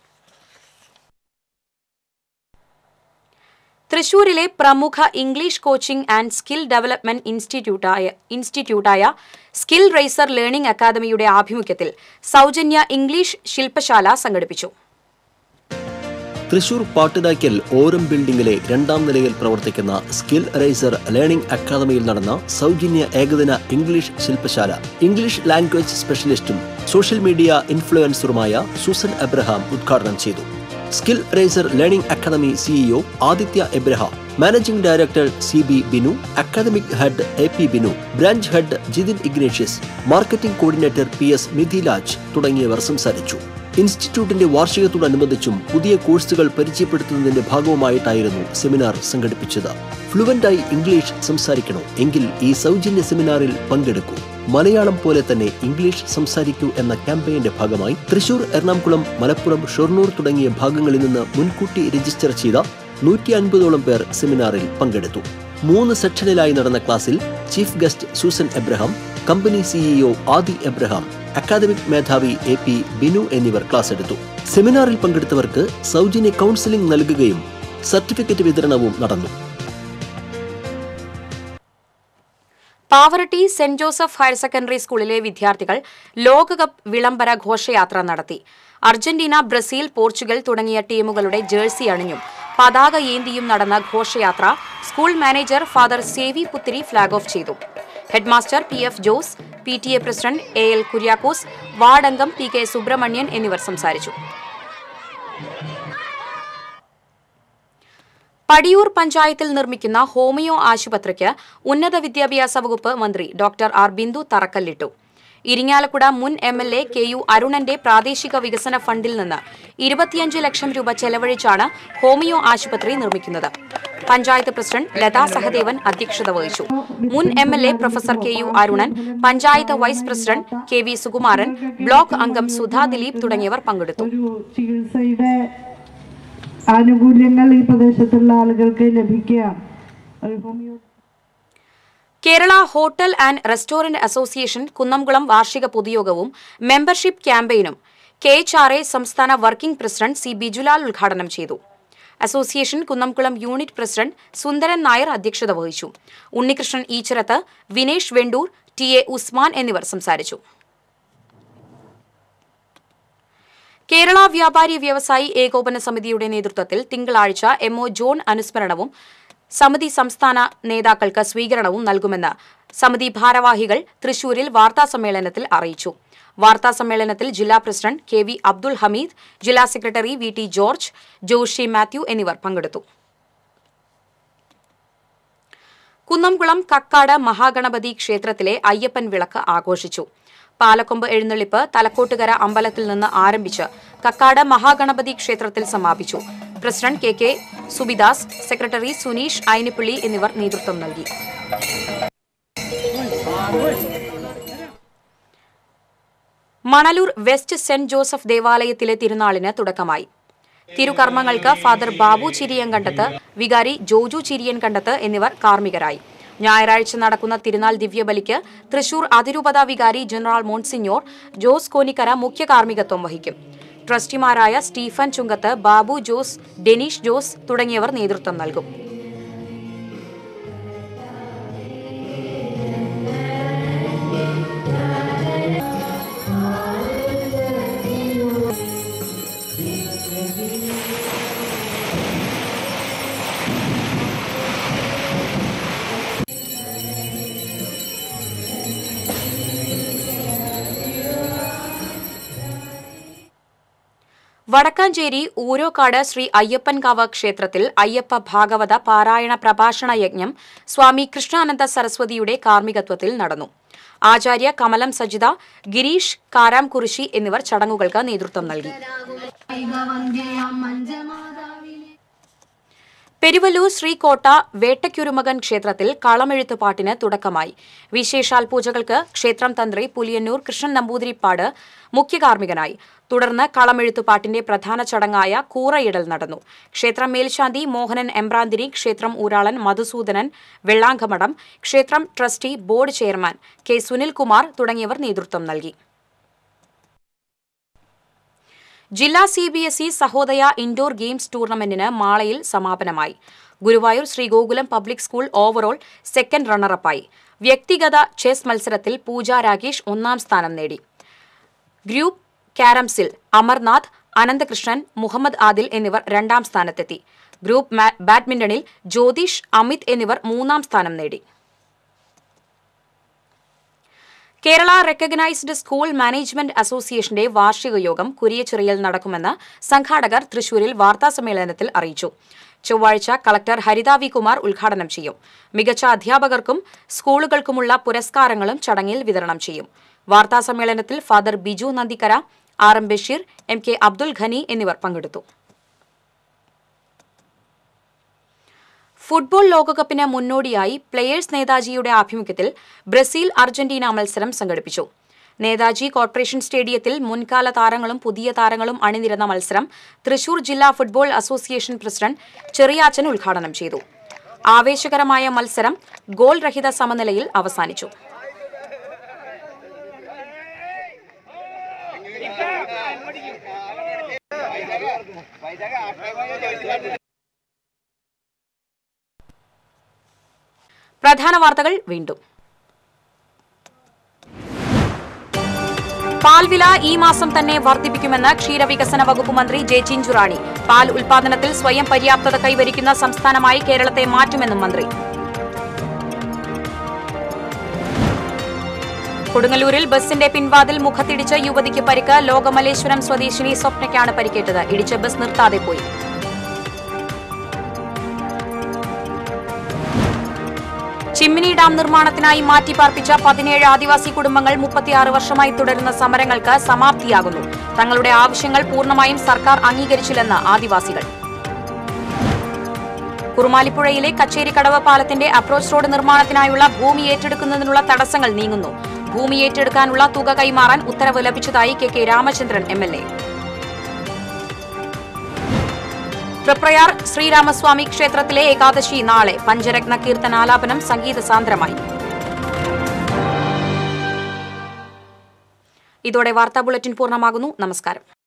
[SPEAKER 1] തൃശൂരിലെ പ്രമുഖ English coaching and skill development ഇൻസ്റ്റിറ്റ്യൂട്ടായ ഇൻസ്റ്റിറ്റ്യൂട്ടായ സ്കിൽ റേസർ ലേണിംഗ് അക്കാദമിയുടെ ആഭിമുഖ്യത്തിൽ സൗജന്യ ഇംഗ്ലീഷ് ശില്പശാല സംഘടിപ്പിച്ചു
[SPEAKER 14] തൃശൂർ പാട്ടുതായ്ക്കൽ ഓരം ബിൽഡിംഗിലെ രണ്ടാം നിലയിൽ പ്രവർത്തിക്കുന്ന സ്കിൽ റൈസർ ലേണിംഗ് അക്കാദമിയിൽ നടന്ന സൗജന്യ ഏകദിന ഇംഗ്ലീഷ് ശില്പശാല ഇംഗ്ലീഷ് ലാംഗ്വേജ് സ്പെഷ്യലിസ്റ്റും സോഷ്യൽ മീഡിയ ഇൻഫ്ലുവൻസറുമായ സൂസൻ എബ്രഹാം ഉദ്ഘാടനം ചെയ്തു skill riser learning academy CEO Aditya Abraham managing director C B Binu academic head A P Binu branch head Jithin Ignatius marketing coordinator P S Mithilaj തുടങ്ങിയവർ സംസാരിച്ചു ഇൻസ്റ്റിറ്റ്യൂട്ടിന്റെ വാർഷികത്തോടനുബന്ധിച്ചും പുതിയ കോഴ്സുകൾ പരിചയപ്പെടുത്തുന്നതിന്റെ ഭാഗവുമായിട്ടായിരുന്നു സെമിനാർ സംഘടിപ്പിച്ചത് ഫ്ലുവന്റായി ഇംഗ്ലീഷ് സംസാരിക്കണോ എങ്കിൽ ഈ സൗജന്യ സെമിനാറിൽ പങ്കെടുക്കൂ മലയാളം പോലെ തന്നെ ഇംഗ്ലീഷ് സംസാരിക്കൂ എന്ന ക്യാമ്പയിന്റെ ഭാഗമായി തൃശൂർ എറണാകുളം മലപ്പുറം ഷൊർണൂർ തുടങ്ങിയ ഭാഗങ്ങളിൽ നിന്ന് മുൻകൂട്ടി രജിസ്റ്റർ ചെയ്ത നൂറ്റി അൻപതോളം പേർ സെമിനാറിൽ പങ്കെടുത്തു മൂന്ന് സെക്ഷനിലായി നടന്ന ക്ലാസ്സിൽ chief guest Susan Abraham company CEO Adi Abraham academic മേധാവി എ പി ബിനു എന്നിവർ ക്ലാസ് എടുത്തു സെമിനാറിൽ പങ്കെടുത്തവർക്ക് സൗജന്യ കൗൺസിലിംഗ് നൽകുകയും സർട്ടിഫിക്കറ്റ് വിതരണവും നടന്നു
[SPEAKER 1] പാവറട്ടി സെന്റ് ജോസഫ് ഹയർ സെക്കൻഡറി സ്കൂളിലെ വിദ്യാർത്ഥികൾ ലോകകപ്പ് വിളംബര ഘോഷയാത്ര നടത്തി അർജന്റീന ബ്രസീൽ പോർച്ചുഗൽ തുടങ്ങിയ ടീമുകളുടെ ജേഴ്സി അണിഞ്ഞും പതാക ഏന്തിയും നടന്ന ഘോഷയാത്ര school manager father Sevy Puthiri flag off ചെയ്തു headmaster P F Jose P T A president A L Kuriakose ward അംഗം പി കെ സുബ്രഹ്മണ്യൻ എന്നിവർ സംസാരിച്ചു പടിയൂർ പഞ്ചായത്തിൽ നിർമ്മിക്കുന്ന ഹോമിയോ ആശുപത്രിക്ക് ഉന്നത വിദ്യാഭ്യാസ വകുപ്പ് മന്ത്രി ഡോക്ടർ ആർ ബിന്ദു തറക്കല്ലിട്ടു ഇരിങ്ങാലക്കുട മുൻ M L A K U അരുണന്റെ പ്രാദേശിക വികസന ഫണ്ടിൽ നിന്ന് ഇരുപത്തിയഞ്ച് ലക്ഷം രൂപ ചെലവഴിച്ചാണ് ഹോമിയോ ആശുപത്രി നിർമ്മിക്കുന്നത് പഞ്ചായത്ത് പ്രസിഡന്റ് ലതാ സഹദേവൻ അധ്യക്ഷത വഹിച്ചു മുൻ M L A professor K U Arunan panchayat vice president K V Sukumaran block അംഗം സുധാ ദിലീപ് തുടങ്ങിയവർ പങ്കെടുത്തു
[SPEAKER 15] ചികിത്സയുടെ ആനുകൂല്യങ്ങൾ ഈ പ്രദേശത്തുള്ള ആളുകൾക്ക് ലഭിക്കുക ഒരു homeo
[SPEAKER 1] Kerala hotel and restaurant association Kunnamkulam വാർഷിക പൊതുയോഗവും മെമ്പർഷിപ്പ് ക്യാമ്പയിനും കെ എച്ച് ആർ എ സംസ്ഥാന വർക്കിംഗ് പ്രസിഡന്റ് സി ബിജുലാൽ ഉദ്ഘാടനം ചെയ്തു association Kunnamkulam unit president Sundaran Nair അധ്യക്ഷത വഹിച്ചു ഉണ്ണികൃഷ്ണൻ ഈച്ചിറത്ത് വിനേഷ് വെണ്ടൂർ ടി എ ഉസ്മാൻ എന്നിവർ സംസാരിച്ചു കേരള വ്യാപാരി വ്യവസായി ഏകോപന സമിതിയുടെ നേതൃത്വത്തിൽ തിങ്കളാഴ്ച എം ഒ ജോൺ അനുസ്മരണവും സമിതി സംസ്ഥാന നേതാക്കൾക്ക് സ്വീകരണവും നൽകുമെന്ന് സമിതി ഭാരവാഹികൾ തൃശൂരിൽ വാർത്താസമ്മേളനത്തിൽ അറിയിച്ചു വാർത്താസമ്മേളനത്തിൽ ജില്ലാ president K V Abdul Hameed ജില്ലാ secretary V T George Joshy Mathew എന്നിവർ പങ്കെടുത്തു കുന്നംകുളം കക്കാട് മഹാഗണപതി ക്ഷേത്രത്തിലെ അയ്യപ്പൻ വിളക്ക് ആഘോഷിച്ചു പാലക്കൊമ്പ് എഴുന്നള്ളിപ്പ് തലക്കോട്ടുകര അമ്പലത്തിൽ നിന്ന് ആരംഭിച്ച് കക്കാട് മഹാഗണപതി ക്ഷേത്രത്തിൽ സമാപിച്ചു president K K Subidas secretary Suneesh Ainippilly എന്നിവർ നേതൃത്വം നൽകി മണലൂർ വെസ്റ്റ് സെന്റ് ജോസഫ് ദേവാലയത്തിലെ തിരുനാളിന് തുടക്കമായി തിരുകർമ്മങ്ങൾക്ക് ഫാദർ ബാബു ചിരിയൻ കണ്ടത്ത് വികാരി ജോജു ചിരിയൻ കണ്ടത്ത് എന്നിവർ കാർമ്മികരായി ഞായറാഴ്ച നടക്കുന്ന തിരുനാൾ ദിവ്യബലിക്ക് തൃശൂർ അതിരൂപത വികാരി ജനറൽ മോൺസിഞ്ഞോർ ജോസ് കോനിക്കര മുഖ്യ കാർമ്മികത്വം വഹിക്കും ട്രസ്റ്റിമാരായ Stephen Chungath Babu Jose Denish Jose തുടങ്ങിയവർ നേതൃത്വം നൽകും വടക്കാഞ്ചേരി ഊരോക്കാട് ശ്രീ അയ്യപ്പൻകാവ് ക്ഷേത്രത്തിൽ അയ്യപ്പ ഭാഗവത പാരായണ പ്രഭാഷണ യജ്ഞം സ്വാമി കൃഷ്ണാനന്ദ സരസ്വതിയുടെ കാർമ്മികത്വത്തിൽ നടന്നു ആചാര്യ കമലം സജിത ഗിരീഷ് കാരാം കുറിശി എന്നിവർ ചടങ്ങുകൾക്ക് നേതൃത്വം നൽകി പെരുവല്ലൂർ ശ്രീകോട്ട വേട്ടയ്ക്കുരുമകൻ ക്ഷേത്രത്തിൽ കളമെഴുത്ത് പാട്ടിന് തുടക്കമായി വിശേഷാൽ പൂജകൾക്ക് ക്ഷേത്രം തന്ത്രി പുലിയന്നൂർ കൃഷ്ണൻ നമ്പൂതിരിപ്പാട് മുഖ്യകാർമ്മികനായി തുടർന്ന് കളമെഴുത്ത് പാട്ടിന്റെ പ്രധാന ചടങ്ങായ കൂറയിടൽ നടന്നു ക്ഷേത്രം മേൽശാന്തി മോഹനൻ എമ്പ്രാന്തിരി ക്ഷേത്രം ഊരാളൻ മധുസൂദനൻ വെള്ളാങ്കമഠം ക്ഷേത്രം trustee board chairman K Sunilkumar തുടങ്ങിയവർ നേതൃത്വം നൽകി ജില്ലാ C B S E Sahodaya indoor games ടൂർണമെന്റിന് മാളയിൽ സമാപനമായി Guruvayur Sreegokulam public school overall second റണ്ണറപ്പായി വ്യക്തിഗത ചെസ് മത്സരത്തിൽ പൂജ രാകേഷ് ഒന്നാം സ്ഥാനം നേടി ഗ്രൂപ്പ് കാരംസിൽ അമർനാഥ് അനന്തകൃഷ്ണൻ മുഹമ്മദ് ആദിൽ എന്നിവർ രണ്ടാം സ്ഥാനത്തെത്തി ഗ്രൂപ്പ് മാ- ബാഡ്മിന്റണിൽ ജ്യോതിഷ് അമിത് എന്നിവർ മൂന്നാം സ്ഥാനം നേടി കേരള റെക്കഗ്നൈസ്ഡ് സ്കൂൾ മാനേജ്മെന്റ് അസോസിയേഷന്റെ വാർഷിക യോഗം കുരിയച്ചിറയിൽ നടക്കുമെന്ന് സംഘാടകർ തൃശൂരിൽ വാർത്താസമ്മേളനത്തിൽ അറിയിച്ചു ചൊവ്വാഴ്ച കളക്ടർ ഹരിത വി കുമാർ ഉദ്ഘാടനം ചെയ്യും മികച്ച അധ്യാപകർക്കും സ്കൂളുകൾക്കുമുള്ള പുരസ്കാരങ്ങളും ചടങ്ങിൽ വിതരണം ചെയ്യും വാർത്താസമ്മേളനത്തിൽ father Biju Nandikkara R M Basheer M K Abdul Ghani എന്നിവർ പങ്കെടുത്തു ഫുട്ബോൾ ലോകകപ്പിന് മുന്നോടിയായി പ്ലെയേഴ്സ് നേതാജിയുടെ ആഭിമുഖ്യത്തിൽ ബ്രസീൽ അർജന്റീന മത്സരം സംഘടിപ്പിച്ചു നേതാജി കോർപ്പറേഷൻ സ്റ്റേഡിയത്തിൽ മുൻകാല താരങ്ങളും പുതിയ താരങ്ങളും അണിനിരന്ന മത്സരം തൃശൂർ ജില്ലാ ഫുട്ബോൾ അസോസിയേഷൻ പ്രസിഡന്റ് ചെറിയാച്ചൻ ഉദ്ഘാടനം ചെയ്തു ആവേശകരമായ മത്സരം ഗോൾ രഹിത സമനിലയിൽ അവസാനിച്ചു പ്രധാന വാർത്തകൾ വീണ്ടും പാൽവില ഈ മാസം തന്നെ വർദ്ധിപ്പിക്കുമെന്ന് ക്ഷീരവികസന വകുപ്പ് മന്ത്രി ജെ ചിഞ്ചുറാണി പാൽ ഉൽപാദനത്തിൽ സ്വയം പര്യാപ്തത കൈവരിക്കുന്ന സംസ്ഥാനമായി കേരളത്തെ മാറ്റുമെന്നും മന്ത്രി കൊടുങ്ങല്ലൂരിൽ ബസിന്റെ പിൻവാതിൽ മുഖത്തിടിച്ച് യുവതിക്ക് പരിക്ക് ലോകമലേശ്വരം സ്വദേശിനി സ്വപ്നയ്ക്കാണ് പരിക്കേറ്റത് ഇടിച്ച ബസ് നിർത്താതെ പോയി ചിമ്മിനി ഡാം നിർമ്മാണത്തിനായി മാറ്റിപ്പാർപ്പിച്ച പതിനേഴ് ആദിവാസി കുടുംബങ്ങൾ മുപ്പത്തിയാറ് വർഷമായി തുടരുന്ന സമരങ്ങൾക്ക് സമാപ്തിയാകുന്നു തങ്ങളുടെ ആവശ്യങ്ങൾ പൂർണ്ണമായും സർക്കാർ അംഗീകരിച്ചില്ലെന്ന് ആദിവാസികൾ കുറുമാലിപ്പുഴയിലെ കച്ചേരിക്കടവ് പാലത്തിന്റെ അപ്രോച്ച് റോഡ് നിർമ്മാണത്തിനായുള്ള ഭൂമി ഏറ്റെടുക്കുന്നതിനുള്ള തടസ്സങ്ങൾ നീങ്ങുന്നു ഭൂമി ഏറ്റെടുക്കാനുള്ള തുക കൈമാറാൻ ഉത്തരവ് ലഭിച്ചതായി K K Ramachandran M L A Triprayar Sreeramaswamy ക്ഷേത്രത്തിലെ ഏകാദശി നാളെ പഞ്ചരത്ന കീർത്തനാലാപനം സംഗീത സാന്ദ്രമായി ഇതോടെ വാർത്താ ബുള്ളറ്റിൻ പൂർണ്ണമാകുന്നു നമസ്കാരം